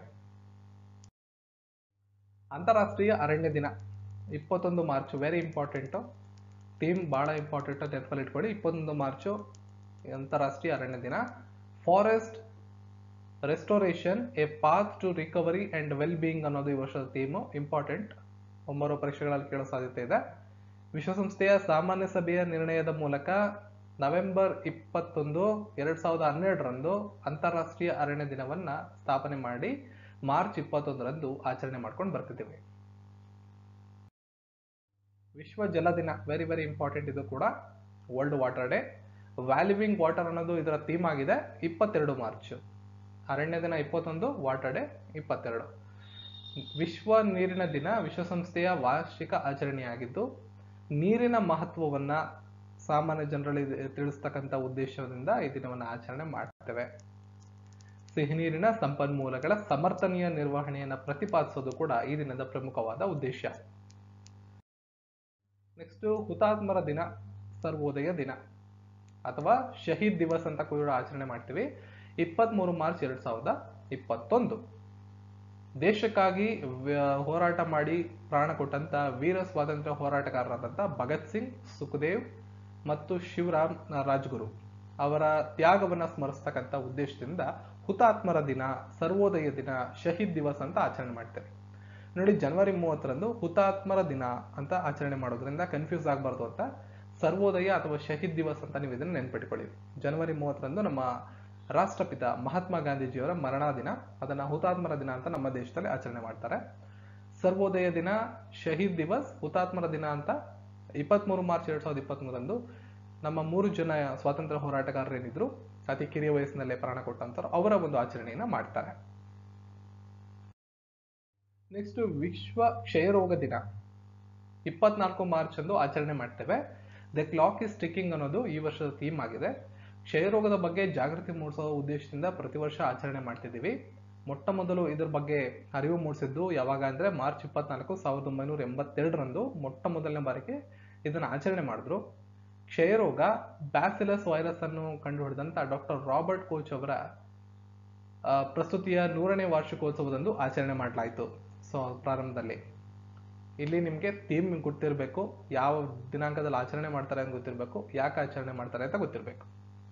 ಅಂತಾರಾಷ್ಟ್ರೀಯ ಅರಣ್ಯ ದಿನ ಇಪ್ಪತ್ತೊಂದು ಮಾರ್ಚ್ ವೆರಿ ಇಂಪಾರ್ಟೆಂಟು ಥೀಮ್ ಭಾಳ ಇಂಪಾರ್ಟೆಂಟ್ ಅಂತ ನೆನಪಲ್ಲಿ ಇಟ್ಕೊಳ್ಳಿ ಇಪ್ಪತ್ತೊಂದು ಮಾರ್ಚು ಅಂತಾರಾಷ್ಟ್ರೀಯ ಅರಣ್ಯ ದಿನ forest restoration a path to recovery and well being ಅನ್ನೋದು ಈ ವರ್ಷದ ಥೀಮು ಇಂಪಾರ್ಟೆಂಟ್ ಒಂಬರು ಪರೀಕ್ಷೆಗಳಲ್ಲಿ ಕೇಳೋ ಸಾಧ್ಯತೆ ಇದೆ ವಿಶ್ವಸಂಸ್ಥೆಯ ಸಾಮಾನ್ಯ ಸಭೆಯ ನಿರ್ಣಯದ ಮೂಲಕ ನವೆಂಬರ್ ಇಪ್ಪತ್ತೊಂದು ಎರಡ್ ಸಾವಿರದ ಹನ್ನೆರಡರಂದು ಅಂತಾರಾಷ್ಟ್ರೀಯ ಅರಣ್ಯ ದಿನವನ್ನ ಸ್ಥಾಪನೆ ಮಾಡಿ ಮಾರ್ಚ್ ಇಪ್ಪತ್ತೊಂದರಂದು ಆಚರಣೆ ಮಾಡ್ಕೊಂಡು ಬರ್ತಿದ್ದೀವಿ ವಿಶ್ವ ಜಲ ದಿನ ವೆರಿ ವೆರಿ ಇಂಪಾರ್ಟೆಂಟ್ ಇದು ಕೂಡ world water day valuing water ಅನ್ನೋದು ಇದರ ಥೀಮ್ ಆಗಿದೆ ಇಪ್ಪತ್ತೆರಡು ಮಾರ್ಚ್ ಅರಣ್ಯ ದಿನ ಇಪ್ಪತ್ತೊಂದು ವಾಟರ್ ಡೇ ಇಪ್ಪತ್ತೆರಡು ವಿಶ್ವ ನೀರಿನ ದಿನ ವಿಶ್ವಸಂಸ್ಥೆಯ ವಾರ್ಷಿಕ ಆಚರಣೆಯಾಗಿದ್ದು ನೀರಿನ ಮಹತ್ವವನ್ನ ಸಾಮಾನ್ಯ ಜನರಲ್ಲಿ ತಿಳಿಸ್ತಕ್ಕಂಥ ಉದ್ದೇಶದಿಂದ ಈ ದಿನವನ್ನು ಆಚರಣೆ ಮಾಡ್ತೇವೆ ಸಿಹಿನೀರಿನ ಸಂಪನ್ಮೂಲಗಳ ಸಮರ್ಥನೀಯ ನಿರ್ವಹಣೆಯನ್ನು ಪ್ರತಿಪಾದಿಸೋದು ಕೂಡ ಈ ದಿನದ ಪ್ರಮುಖವಾದ ಉದ್ದೇಶ ನೆಕ್ಸ್ಟ್ ಹುತಾತ್ಮರ ದಿನ ಸರ್ವೋದಯ ದಿನ ಅಥವಾ ಶಹೀದ್ ದಿವಸ್ ಅಂತ ಕೂಡ ಆಚರಣೆ ಮಾಡ್ತೀವಿ ಇಪ್ಪತ್ಮೂರು ಮಾರ್ಚ್ ಎರಡ್ ಸಾವಿರದ ಇಪ್ಪತ್ತೊಂದು ದೇಶಕ್ಕಾಗಿ ವ್ಯ- ಹೋರಾಟ ಮಾಡಿ ಪ್ರಾಣ ಕೊಟ್ಟಂತ ವೀರ ಸ್ವಾತಂತ್ರ್ಯ ಹೋರಾಟಗಾರರಾದಂಥ ಭಗತ್ ಸಿಂಗ್ ಸುಖದೇವ್ ಮತ್ತು ಶಿವರಾಮ್ ರಾಜ್ಗುರು ಅವರ ತ್ಯಾಗವನ್ನ ಸ್ಮರಿಸ್ತಕ್ಕಂಥ ಉದ್ದೇಶದಿಂದ ಹುತಾತ್ಮರ ದಿನ ಸರ್ವೋದಯ ದಿನ ಶಹೀದ್ ದಿವಸ್ ಅಂತ ಆಚರಣೆ ಮಾಡ್ತೇವೆ ನೋಡಿ ಜನವರಿ ಮೂವತ್ತರಂದು ಹುತಾತ್ಮರ ದಿನ ಅಂತ ಆಚರಣೆ ಮಾಡೋದ್ರಿಂದ ಕನ್ಫ್ಯೂಸ್ ಆಗಬಾರ್ದು ಅಂತ ಸರ್ವೋದಯ ಅಥವಾ ಶಹೀದ್ ದಿವಸ್ ಅಂತ ನೀವು ಇದನ್ನ ನೆನ್ಪಿಟ್ಕೊಳ್ಳಿ ಜನವರಿ ಮೂವತ್ತರಂದು ನಮ್ಮ ರಾಷ್ಟ್ರಪಿತ ಮಹಾತ್ಮ ಗಾಂಧೀಜಿಯವರ ಮರಣ ದಿನ ಅದನ್ನ ಹುತಾತ್ಮರ ದಿನ ಅಂತ ನಮ್ಮ ದೇಶದಲ್ಲಿ ಆಚರಣೆ ಮಾಡ್ತಾರೆ ಸರ್ವೋದಯ ದಿನ ಶಹೀದ್ ದಿವಸ್ ಹುತಾತ್ಮರ ದಿನ ಅಂತ ಇಪ್ಪತ್ಮೂರು ಮಾರ್ಚ್ ಎರಡ್ ಸಾವಿರದ ಇಪ್ಪತ್ಮೂರರಂದು ನಮ್ಮ ಮೂರು ಜನ ಸ್ವಾತಂತ್ರ್ಯ ಹೋರಾಟಗಾರರೇನಿದ್ರು ಅತಿ ಕಿರಿಯ ವಯಸ್ಸಿನಲ್ಲೇ ಪ್ರಾಣ ಕೊಟ್ಟಂತವ್ರು ಅವರ ಒಂದು ಆಚರಣೆಯನ್ನ ಮಾಡ್ತಾರೆ ನೆಕ್ಸ್ಟ್ ವಿಶ್ವ ಕ್ಷಯರೋಗ ದಿನ ಇಪ್ಪತ್ನಾಲ್ಕು ಮಾರ್ಚ್ ಅಂದು ಆಚರಣೆ ಮಾಡ್ತೇವೆ ದ ಕ್ಲಾಕ್ ಇಸ್ ಟಿಕ್ಕಿಂಗ್ ಅನ್ನೋದು ಈ ವರ್ಷದ ಥೀಮ್ ಆಗಿದೆ ಕ್ಷಯರೋಗದ ಬಗ್ಗೆ ಜಾಗೃತಿ ಮೂಡಿಸೋ ಉದ್ದೇಶದಿಂದ ಪ್ರತಿ ವರ್ಷ ಆಚರಣೆ ಮಾಡ್ತಿದ್ದೀವಿ ಮೊಟ್ಟ ಮೊದಲು ಇದ್ರ ಬಗ್ಗೆ ಅರಿವು ಮೂಡಿಸಿದ್ದು ಯಾವಾಗ ಅಂದ್ರೆ ಮಾರ್ಚ್ ಇಪ್ಪತ್ನಾಲ್ಕು ಸಾವಿರದ ಒಂಬೈನೂರ ಎಂಬತ್ತೆರಡರಂದು ಮೊಟ್ಟ ಮೊದಲನೇ ಬಾರಿಗೆ ಇದನ್ನ ಆಚರಣೆ ಮಾಡಿದ್ರು ಕ್ಷಯರೋಗ ಬ್ಯಾಸಿಲಸ್ ವೈರಸ್ ಅನ್ನು ಕಂಡುಹಿಡಿದಂತ ಡಾಕ್ಟರ್ ರಾಬರ್ಟ್ ಕೋಚ್ ಅವರ ಆ, ಪ್ರಸ್ತುತಿಯ ನೂರನೇ ವಾರ್ಷಿಕೋತ್ಸವದಂದು ಆಚರಣೆ ಮಾಡಲಾಯಿತು ಸೊ ಪ್ರಾರಂಭದಲ್ಲಿ ಇಲ್ಲಿ ನಿಮಗೆ ಥೀಮ್ ಗೊತ್ತಿರಬೇಕು ಯಾವ ದಿನಾಂಕದಲ್ಲಿ ಆಚರಣೆ ಮಾಡ್ತಾರೆ ಅಂತ ಗೊತ್ತಿರಬೇಕು ಯಾಕೆ ಆಚರಣೆ ಮಾಡ್ತಾರೆ ಅಂತ ಗೊತ್ತಿರಬೇಕು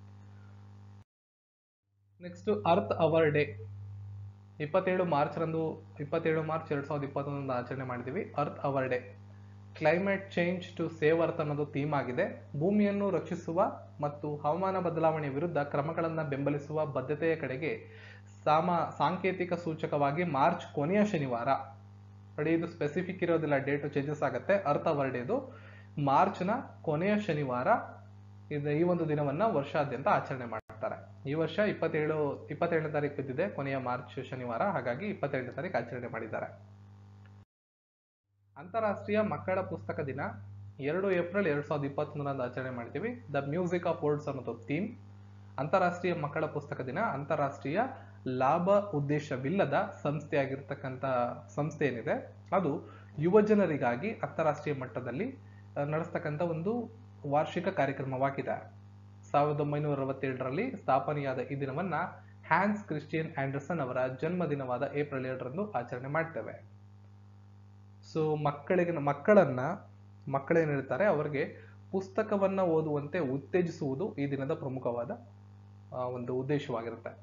ನೆಕ್ಸ್ಟ್ ಅರ್ತ್ ಅವರ್ ಡೇ ಇಪ್ಪತ್ತೇಳು ಮಾರ್ಚ್ ರಂದು ಇಪ್ಪತ್ತೇಳು ಮಾರ್ಚ್ ಎರಡ್ ಸಾವಿರದ ಇಪ್ಪತ್ತೊಂದರಂದು ಆಚರಣೆ ಮಾಡಿದ್ದೀವಿ earth hour day climate change to save earth ಅನ್ನೋದು ಥೀಮ್ ಆಗಿದೆ ಭೂಮಿಯನ್ನು ರಕ್ಷಿಸುವ ಮತ್ತು ಹವಾಮಾನ ಬದಲಾವಣೆಯ ವಿರುದ್ಧ ಕ್ರಮಗಳನ್ನು ಬೆಂಬಲಿಸುವ ಬದ್ಧತೆಯ ಕಡೆಗೆ ಸಾಮ ಸಾಂಕೇತಿಕ ಸೂಚಕವಾಗಿ ಮಾರ್ಚ್ ಕೊನೆಯ ಶನಿವಾರ ನೋಡಿ ಇದು ಸ್ಪೆಸಿಫಿಕ್ ಇರೋದಿಲ್ಲ ಡೇಟು ಚೇಂಜಸ್ ಆಗುತ್ತೆ ಅರ್ಥ ಅವರ್ ಡೇದು ಮಾರ್ಚ್ನ ಕೊನೆಯ ಶನಿವಾರ ಇದು ಈ ಒಂದು ದಿನವನ್ನ ವರ್ಷಾದ್ಯಂತ ಆಚರಣೆ ಮಾಡ್ತಾರೆ ಈ ವರ್ಷ ಇಪ್ಪತ್ತೇಳು ಇಪ್ಪತ್ತೇಳನೇ ತಾರೀಕು ಬಿದ್ದಿದೆ ಕೊನೆಯ ಮಾರ್ಚ್ ಶನಿವಾರ ಹಾಗಾಗಿ ಇಪ್ಪತ್ತೇಳನೇ ತಾರೀಕು ಆಚರಣೆ ಮಾಡಿದ್ದಾರೆ ಅಂತಾರಾಷ್ಟ್ರೀಯ ಮಕ್ಕಳ ಪುಸ್ತಕ ದಿನ ಎರಡು ಏಪ್ರಿಲ್ ಎರಡ್ ಸಾವಿರದ ಇಪ್ಪತ್ತೊಂದರಂದು ಆಚರಣೆ ಮಾಡ್ತೀವಿ ದ ಮ್ಯೂಸಿಕ್ ಆಫ್ ವರ್ಡ್ಸ್ ಅನ್ನೋದು ಥೀಮ್ ಅಂತಾರಾಷ್ಟ್ರೀಯ ಮಕ್ಕಳ ಪುಸ್ತಕ ದಿನ ಅಂತಾರಾಷ್ಟ್ರೀಯ ಲಾಭ ಉದ್ದೇಶವಿಲ್ಲದ ಸಂಸ್ಥೆಯಾಗಿರ್ತಕ್ಕಂಥ ಸಂಸ್ಥೆ ಏನಿದೆ ಅದು ಯುವ ಜನರಿಗಾಗಿ ಅಂತಾರಾಷ್ಟ್ರೀಯ ಮಟ್ಟದಲ್ಲಿ ಆ, ನಡೆಸ್ತಕ್ಕಂಥ ಒಂದು ವಾರ್ಷಿಕ ಕಾರ್ಯಕ್ರಮವಾಗಿದೆ ಸಾವಿರದ ಒಂಬೈನೂರ ಅರವತ್ತೇಳರಲ್ಲಿ ಸ್ಥಾಪನೆಯಾದ ಈ ದಿನವನ್ನ ಹ್ಯಾನ್ಸ್ ಕ್ರಿಸ್ಟಿಯನ್ ಆಂಡರ್ಸನ್ ಅವರ ಜನ್ಮದಿನವಾದ ಏಪ್ರಿಲ್ ಏಳರಂದು ಆಚರಣೆ ಮಾಡ್ತೇವೆ ಸೊ ಮಕ್ಕಳಿಗೆ ಮಕ್ಕಳನ್ನ ಮಕ್ಕಳೇನಿರ್ತಾರೆ ಅವರಿಗೆ ಪುಸ್ತಕವನ್ನ ಓದುವಂತೆ ಉತ್ತೇಜಿಸುವುದು ಈ ದಿನದ ಪ್ರಮುಖವಾದ ಆ, ಒಂದು ಉದ್ದೇಶವಾಗಿರುತ್ತೆ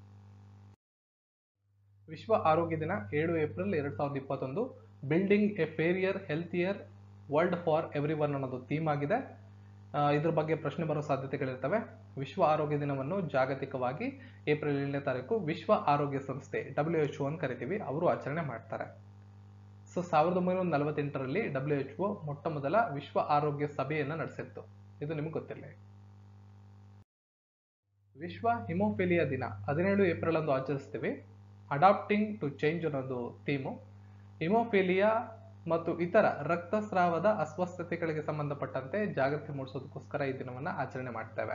ವಿಶ್ವ ಆರೋಗ್ಯ ದಿನ ಏಳು ಏಪ್ರಿಲ್ ಎರಡ್ ಸಾವಿರದ ಇಪ್ಪತ್ತೊಂದು building a fairer healthier world for everyone ಅನ್ನೋದು ಥೀಮ್ ಆಗಿದೆ ಆ, ಇದ್ರ ಬಗ್ಗೆ ಪ್ರಶ್ನೆ ಬರೋ ಸಾಧ್ಯತೆಗಳಿರ್ತವೆ ವಿಶ್ವ ಆರೋಗ್ಯ ದಿನವನ್ನು ಜಾಗತಿಕವಾಗಿ ಏಪ್ರಿಲ್ ಏಳನೇ ತಾರೀಕು ವಿಶ್ವ ಆರೋಗ್ಯ ಸಂಸ್ಥೆ ಡಬ್ಲ್ಯೂ ಎಚ್ ಅಂತ ಕರಿತೀವಿ ಅವರು ಆಚರಣೆ ಮಾಡ್ತಾರೆ ಸೊ ಸಾವಿರದ ಒಂಬೈನೂರ ನಲವತ್ತೆಂಟರಲ್ಲಿ ಡಬ್ಲ್ಯೂ ಎಚ್ ಒ ಮೊಟ್ಟ ಮೊದಲ ವಿಶ್ವ ಆರೋಗ್ಯ ಸಭೆಯನ್ನ ನಡೆಸಿತ್ತು ಇದು ನಿಮಗೆ ಗೊತ್ತಿರಲಿ ವಿಶ್ವ ಹಿಮೋಫಿಲಿಯಾ ದಿನ ಹದಿನೇಳು ಏಪ್ರಿಲ್ ಅಂದು ಆಚರಿಸ್ತೀವಿ ಅಡಾಪ್ಟಿಂಗ್ ಟು ಚೇಂಜ್ ಅನ್ನೋದು ಥೀಮು ಹಿಮೋಫಿಲಿಯಾ ಮತ್ತು ಇತರ ರಕ್ತಸ್ರಾವದ ಅಸ್ವಸ್ಥತೆಗಳಿಗೆ ಸಂಬಂಧಪಟ್ಟಂತೆ ಜಾಗೃತಿ ಮೂಡಿಸೋದಕ್ಕೋಸ್ಕರ ಈ ದಿನವನ್ನ ಆಚರಣೆ ಮಾಡ್ತೇವೆ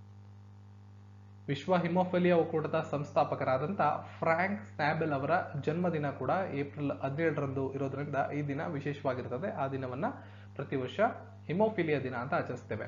ವಿಶ್ವ ಹಿಮೋಫಿಲಿಯಾ ಒಕ್ಕೂಟದ ಸಂಸ್ಥಾಪಕರಾದಂಥ ಫ್ರಾಂಕ್ ಸ್ನ್ಯಾಬೆಲ್ ಅವರ ಜನ್ಮದಿನ ಕೂಡ ಏಪ್ರಿಲ್ ಹದಿನೇಳರಂದು ಇರೋದ್ರಿಂದ ಈ ದಿನ ವಿಶೇಷವಾಗಿರ್ತದೆ ಆ ದಿನವನ್ನ ಪ್ರತಿ ವರ್ಷ ಹಿಮೋಫಿಲಿಯಾ ದಿನ ಅಂತ ಆಚರಿಸ್ತೇವೆ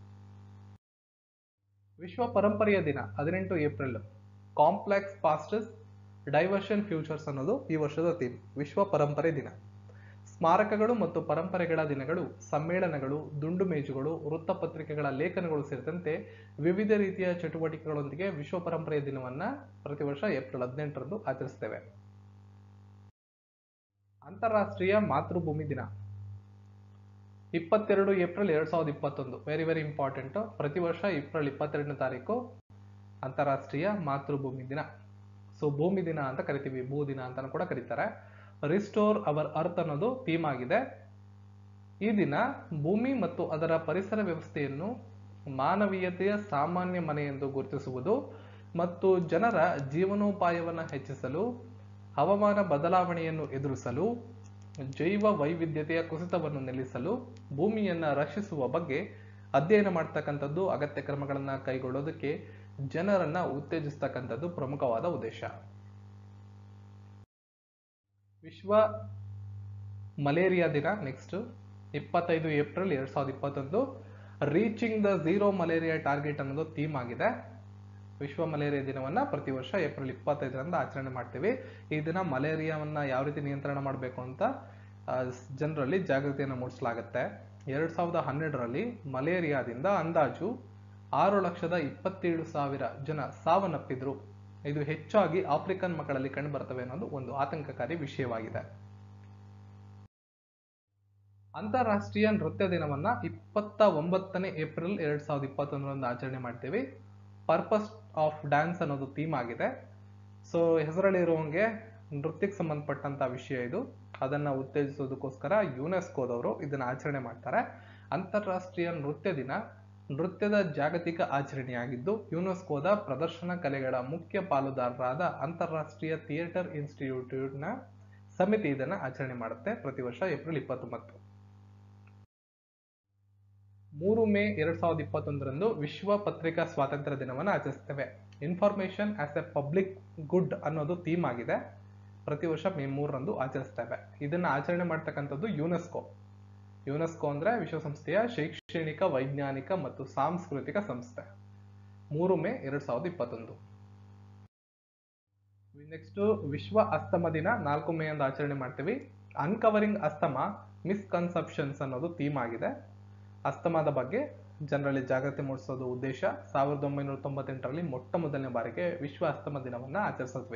ವಿಶ್ವ ಪರಂಪರೆಯ ದಿನ ಹದಿನೆಂಟು April complex pasts diversion futures ಅನ್ನೋದು ಈ ವರ್ಷದ ಥೀಮ್ ವಿಶ್ವ ಪರಂಪರೆ ದಿನ ಸ್ಮಾರಕಗಳು ಮತ್ತು ಪರಂಪರೆಗಳ ದಿನಗಳು ಸಮ್ಮೇಳನಗಳು ದುಂಡು ಮೇಜುಗಳು ವೃತ್ತಪತ್ರಿಕೆಗಳ ಲೇಖನಗಳು ಸೇರಿದಂತೆ ವಿವಿಧ ರೀತಿಯ ಚಟುವಟಿಕೆಗಳೊಂದಿಗೆ ವಿಶ್ವ ಪರಂಪರೆಯ ದಿನವನ್ನ ಪ್ರತಿ ವರ್ಷ ಏಪ್ರಿಲ್ ಹದಿನೆಂಟರಂದು ಆಚರಿಸ್ತೇವೆ ಅಂತಾರಾಷ್ಟ್ರೀಯ ಮಾತೃಭೂಮಿ ದಿನ ಇಪ್ಪತ್ತೆರಡು ಏಪ್ರಿಲ್ ಎರಡ್ ಸಾವಿರದ ಇಪ್ಪತ್ತೊಂದು ವೆರಿ ವೆರಿ ಇಂಪಾರ್ಟೆಂಟ್ ಪ್ರತಿ ವರ್ಷ ಏಪ್ರಿಲ್ ಇಪ್ಪತ್ತೆರಡನೇ ತಾರೀಕು ಅಂತಾರಾಷ್ಟ್ರೀಯ ಮಾತೃಭೂಮಿ ದಿನ ಸೊ ಭೂಮಿ ದಿನ ಅಂತ ಕರಿತೀವಿ ಭೂ ದಿನ ಅಂತಾನು ಕೂಡ ಕರೀತಾರೆ ರಿಸ್ಟೋರ್ ಅವರ್ ಅರ್ತ್ ಅನ್ನೋದು ಥೀಮ್ ಆಗಿದೆ ಈ ದಿನ ಭೂಮಿ ಮತ್ತು ಅದರ ಪರಿಸರ ವ್ಯವಸ್ಥೆಯನ್ನು ಮಾನವೀಯತೆಯ ಸಾಮಾನ್ಯ ಮನೆ ಎಂದು ಗುರುತಿಸುವುದು ಮತ್ತು ಜನರ ಜೀವನೋಪಾಯವನ್ನು ಹೆಚ್ಚಿಸಲು ಹವಾಮಾನ ಬದಲಾವಣೆಯನ್ನು ಎದುರಿಸಲು ಜೈವ ವೈವಿಧ್ಯತೆಯ ಕುಸಿತವನ್ನು ನಿಲ್ಲಿಸಲು ಭೂಮಿಯನ್ನ ರಕ್ಷಿಸುವ ಬಗ್ಗೆ ಅಧ್ಯಯನ ಮಾಡ್ತಕ್ಕಂಥದ್ದು ಅಗತ್ಯ ಕ್ರಮಗಳನ್ನ ಕೈಗೊಳ್ಳೋದಕ್ಕೆ ಜನರನ್ನ ಉತ್ತೇಜಿಸ್ತಕ್ಕಂಥದ್ದು ಪ್ರಮುಖವಾದ ಉದ್ದೇಶ ವಿಶ್ವ ಮಲೇರಿಯಾ ದಿನ ನೆಕ್ಸ್ಟ್ ಇಪ್ಪತ್ತೈದು ಏಪ್ರಿಲ್ ಎರಡ್ ಸಾವಿರದ ಇಪ್ಪತ್ತೊಂದು reaching the zero malaria target ಅನ್ನೋದು ಥೀಮ್ ಆಗಿದೆ ವಿಶ್ವ ಮಲೇರಿಯಾ ದಿನವನ್ನ ಪ್ರತಿ ವರ್ಷ ಏಪ್ರಿಲ್ ಇಪ್ಪತ್ತೈದರಂದು ಆಚರಣೆ ಮಾಡ್ತೀವಿ ಈ ದಿನ ಮಲೇರಿಯಾವನ್ನ ಯಾವ ರೀತಿ ನಿಯಂತ್ರಣ ಮಾಡಬೇಕು ಅಂತ ಜನರಲ್ಲಿ ಜಾಗೃತಿಯನ್ನು ಮೂಡಿಸಲಾಗುತ್ತೆ ಎರಡ್ ಸಾವಿರದ ಹನ್ನೆರಡರಲ್ಲಿ ಮಲೇರಿಯಾದಿಂದ ಅಂದಾಜು ಆರು ಲಕ್ಷದ ಇಪ್ಪತ್ತೇಳು ಸಾವಿರ ಜನ ಸಾವನ್ನಪ್ಪಿದ್ರು ಇದು ಹೆಚ್ಚಾಗಿ ಆಫ್ರಿಕನ್ ಮಕ್ಕಳಲ್ಲಿ ಕಂಡುಬರ್ತವೆ ಅನ್ನೋದು ಒಂದು ಆತಂಕಕಾರಿ ವಿಷಯವಾಗಿದೆ ಅಂತಾರಾಷ್ಟ್ರೀಯ ನೃತ್ಯ ದಿನವನ್ನ ಇಪ್ಪತ್ತ ಒಂಬತ್ತನೇ ಏಪ್ರಿಲ್ ಎರಡ್ ಸಾವಿರದ ಇಪ್ಪತ್ತೊಂದರಂದು ಆಚರಣೆ ಮಾಡ್ತೀವಿ ಪರ್ಪಸ್ ಆಫ್ ಡ್ಯಾನ್ಸ್ ಅನ್ನೋದು ಥೀಮ್ ಆಗಿದೆ ಸೊ ಹೆಸರಲ್ಲಿರುವಂಗೆ ನೃತ್ಯಕ್ಕೆ ಸಂಬಂಧಪಟ್ಟಂತ ವಿಷಯ ಇದು ಅದನ್ನ ಉತ್ತೇಜಿಸೋದಕ್ಕೋಸ್ಕರ ಯುನೆಸ್ಕೋದವರು ಇದನ್ನ ಆಚರಣೆ ಮಾಡ್ತಾರೆ ಅಂತಾರಾಷ್ಟ್ರೀಯ ನೃತ್ಯ ದಿನ ನೃತ್ಯದ ಜಾಗತಿಕ ಆಚರಣೆಯಾಗಿದ್ದು ಯುನೆಸ್ಕೋದ ಪ್ರದರ್ಶನ ಕಲೆಗಳ ಮುಖ್ಯ ಪಾಲುದಾರರಾದ ಅಂತಾರಾಷ್ಟ್ರೀಯ ಥಿಯೇಟರ್ ಇನ್ಸ್ಟಿಟ್ಯೂಟ್ನ ಸಮಿತಿ ಇದನ್ನ ಆಚರಣೆ ಮಾಡುತ್ತೆ ಪ್ರತಿ ವರ್ಷ ಏಪ್ರಿಲ್ ಇಪ್ಪತ್ತೊಂಬತ್ತು ಮೂರು ಮೇ ಎರಡ್ ಸಾವಿರದ ಇಪ್ಪತ್ತೊಂದರಂದು ವಿಶ್ವ ಪತ್ರಿಕಾ ಸ್ವಾತಂತ್ರ್ಯ ದಿನವನ್ನು ಆಚರಿಸ್ತೇವೆ information as a public good ಅನ್ನೋದು ಥೀಮ್ ಆಗಿದೆ ಪ್ರತಿ ವರ್ಷ ಮೇ ಮೂರರಂದು ಆಚರಿಸ್ತೇವೆ ಇದನ್ನ ಆಚರಣೆ ಮಾಡ್ತಕ್ಕಂಥದ್ದು ಯುನೆಸ್ಕೋ ಯುನೆಸ್ಕೋ ಅಂದ್ರೆ ವಿಶ್ವಸಂಸ್ಥೆಯ ಶೈಕ್ಷಣಿಕ ವೈಜ್ಞಾನಿಕ ಮತ್ತು ಸಾಂಸ್ಕೃತಿಕ ಸಂಸ್ಥೆ ಮೂರು ಮೇ ಎರಡ್ ಸಾವಿರದ ಇಪ್ಪತ್ತೊಂದು ನೆಕ್ಸ್ಟ್ ವಿಶ್ವ ಅಸ್ತಮ ದಿನ ನಾಲ್ಕು ಮೇ ಅಂತ ಆಚರಣೆ ಮಾಡ್ತೀವಿ ಅನ್ಕವರಿಂಗ್ ಅಸ್ತಮ ಮಿಸ್ಕನ್ಸೆಪ್ಷನ್ಸ್ ಅನ್ನೋದು ಥೀಮ್ ಆಗಿದೆ ಅಸ್ತಮಾದ ಬಗ್ಗೆ ಜನರಲ್ಲಿ ಜಾಗೃತಿ ಮೂಡಿಸೋದು ಉದ್ದೇಶ ಸಾವಿರದ ಒಂಬೈನೂರ ತೊಂಬತ್ತೆಂಟರಲ್ಲಿ ಮೊಟ್ಟ ಮೊದಲನೇ ಬಾರಿಗೆ ವಿಶ್ವ ಅಸ್ತಮ ದಿನವನ್ನ ಆಚರಿಸಿದ್ವಿ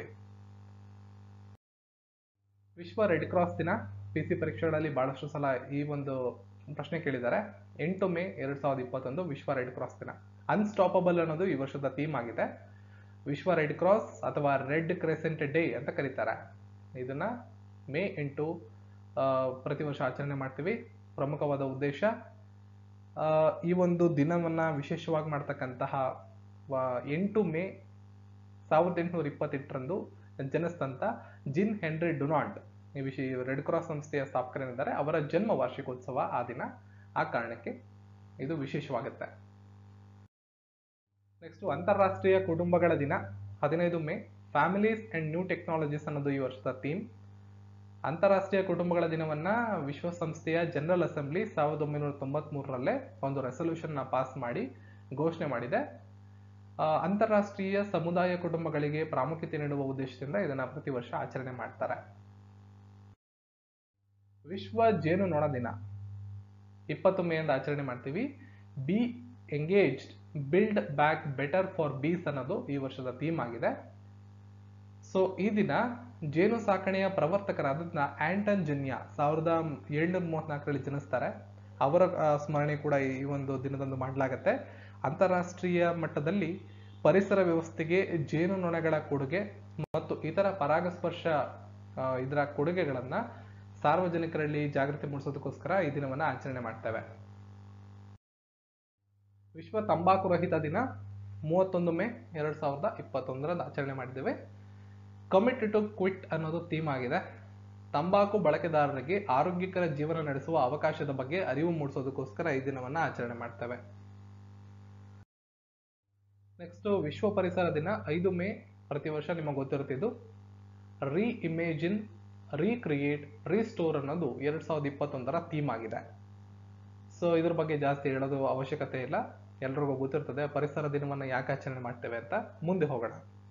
ವಿಶ್ವ ರೆಡ್ ಕ್ರಾಸ್ ದಿನ ಪಿ ಸಿ ಪರೀಕ್ಷೆಗಳಲ್ಲಿ ಬಹಳಷ್ಟು ಸಲ ಈ ಒಂದು ಪ್ರಶ್ನೆ ಕೇಳಿದ್ದಾರೆ ಎಂಟು ಮೇ ಎರಡ್ ಸಾವಿರದ ಇಪ್ಪತ್ತೊಂದು ವಿಶ್ವ ರೆಡ್ ಕ್ರಾಸ್ ದಿನ ಅನ್ಸ್ಟಾಪಬಲ್ ಅನ್ನೋದು ಈ ವರ್ಷದ ಥೀಮ್ ಆಗಿದೆ ವಿಶ್ವ ರೆಡ್ ಕ್ರಾಸ್ ಅಥವಾ ರೆಡ್ ಕ್ರೆಸೆಂಟ್ ಡೇ ಅಂತ ಕರೀತಾರೆ ಇದನ್ನ ಮೇ ಎಂಟು ಪ್ರತಿ ವರ್ಷ ಆಚರಣೆ ಮಾಡ್ತೀವಿ ಪ್ರಮುಖವಾದ ಉದ್ದೇಶ ಈ ಒಂದು ದಿನವನ್ನ ವಿಶೇಷವಾಗಿ ಮಾಡ್ತಕ್ಕಂತಹ ಎಂಟು ಮೇ ಸಾವಿರದ ಎಂಟುನೂರ ಇಪ್ಪತ್ತೆಂಟರಂದು ಜನಿಸಿದಂತ ಜಿನ್ ಹೆನ್ರಿ ಡುನಾಲ್ಡ್ ಈ ವಿಷಯ ರೆಡ್ ಕ್ರಾಸ್ ಸಂಸ್ಥೆಯ ಸ್ಥಾಪಕರೇನಿದ್ದಾರೆ ಅವರ ಜನ್ಮ ವಾರ್ಷಿಕೋತ್ಸವ ಆ ದಿನ ಆ ಕಾರಣಕ್ಕೆ ಇದು ವಿಶೇಷವಾಗುತ್ತೆ ನೆಕ್ಸ್ಟ್ ಅಂತಾರಾಷ್ಟ್ರೀಯ ಕುಟುಂಬಗಳ ದಿನ ಹದಿನೈದು May families and new technologies ಅನ್ನೋದು ಈ ವರ್ಷದ ಥೀಮ್ ಅಂತಾರಾಷ್ಟ್ರೀಯ ಕುಟುಂಬಗಳ ದಿನವನ್ನ ವಿಶ್ವಸಂಸ್ಥೆಯ ಜನರಲ್ ಅಸೆಂಬ್ಲಿ ಸಾವಿರದ ಒಂಬೈನೂರ ತೊಂಬತ್ ಮೂರರಲ್ಲೇ ಒಂದು ರೆಸೊಲ್ಯೂಷನ್ ನ ಪಾಸ್ ಮಾಡಿ ಘೋಷಣೆ ಮಾಡಿದೆ ಅಂತಾರಾಷ್ಟ್ರೀಯ ಸಮುದಾಯ ಕುಟುಂಬಗಳಿಗೆ ಪ್ರಾಮುಖ್ಯತೆ ನೀಡುವ ಉದ್ದೇಶದಿಂದ ಇದನ್ನ ಪ್ರತಿ ವರ್ಷ ಆಚರಣೆ ಮಾಡ್ತಾರೆ ವಿಶ್ವ ಜೇನುನೊಣ ದಿನ ಇಪ್ಪತ್ತು ಮೇ ಅಂತ ಆಚರಣೆ ಮಾಡ್ತೀವಿ be engaged build back better for bees ಅನ್ನೋದು ಈ ವರ್ಷದ ಥೀಮ್ ಆಗಿದೆ ಸೊ ಈ ದಿನ ಜೇನು ಸಾಕಣೆಯ ಪ್ರವರ್ತಕರಾದ ಆಂಟನ್ ಜನ್ಯಾ ಸಾವಿರದ ಏಳ್ನೂರ ಮೂವತ್ನಾಲ್ಕರಲ್ಲಿ ಜನಿಸ್ತಾರೆ ಅವರ ಸ್ಮರಣೆ ಕೂಡ ಈ ಒಂದು ದಿನದಂದು ಮಾಡಲಾಗತ್ತೆ ಅಂತಾರಾಷ್ಟ್ರೀಯ ಮಟ್ಟದಲ್ಲಿ ಪರಿಸರ ವ್ಯವಸ್ಥೆಗೆ ಜೇನುನೊಣಗಳ ಕೊಡುಗೆ ಮತ್ತು ಇತರ ಪರಾಗಸ್ಪರ್ಶ ಇದರ ಕೊಡುಗೆಗಳನ್ನ ಸಾರ್ವಜನಿಕರಲ್ಲಿ ಜಾಗೃತಿ ಮೂಡಿಸೋದಕ್ಕೋಸ್ಕರ ಈ ದಿನವನ್ನ ಆಚರಣೆ ಮಾಡ್ತೇವೆ ವಿಶ್ವ ತಂಬಾಕು ರಹಿತ ದಿನ ಮೂವತ್ತೊಂದು ಮೇ ಎರಡ್ ಸಾವಿರದ ಇಪ್ಪತ್ತೊಂದರಂದು ಆಚರಣೆ ಮಾಡಿದ್ದೇವೆ ಕಮಿಟ್ ಟು ಕ್ವಿಟ್ ಅನ್ನೋದು ಥೀಮ್ ಆಗಿದೆ ತಂಬಾಕು ಬಳಕೆದಾರರಿಗೆ ಆರೋಗ್ಯಕರ ಜೀವನ ನಡೆಸುವ ಅವಕಾಶದ ಬಗ್ಗೆ ಅರಿವು ಮೂಡಿಸೋದಕ್ಕೋಸ್ಕರ ಈ ದಿನವನ್ನ ಆಚರಣೆ ಮಾಡ್ತೇವೆ ನೆಕ್ಸ್ಟ್ ವಿಶ್ವ ಪರಿಸರ ದಿನ ಐದು ಮೇ ಪ್ರತಿ ವರ್ಷ ನಿಮಗೆ ಗೊತ್ತಿರುತ್ತಿದ್ದು ರೀ ಇಮೇಜಿನ್ ರೀಕ್ರಿಯೇಟ್ ರೀಸ್ಟೋರ್ ಅನ್ನೋದು ಎರಡ್ ಸಾವಿರದ ಇಪ್ಪತ್ತೊಂದರ ಥೀಮ್ ಆಗಿದೆ ಸೊ ಇದ್ರ ಬಗ್ಗೆ ಜಾಸ್ತಿ ಹೇಳೋದು ಅವಶ್ಯಕತೆ ಇಲ್ಲ ಎಲ್ರಿಗೂ ಗೊತ್ತಿರ್ತದೆ ಪರಿಸರ ದಿನವನ್ನ ಯಾಕೆ ಆಚರಣೆ ಮಾಡ್ತೇವೆ ಅಂತ ಮುಂದೆ ಹೋಗೋಣ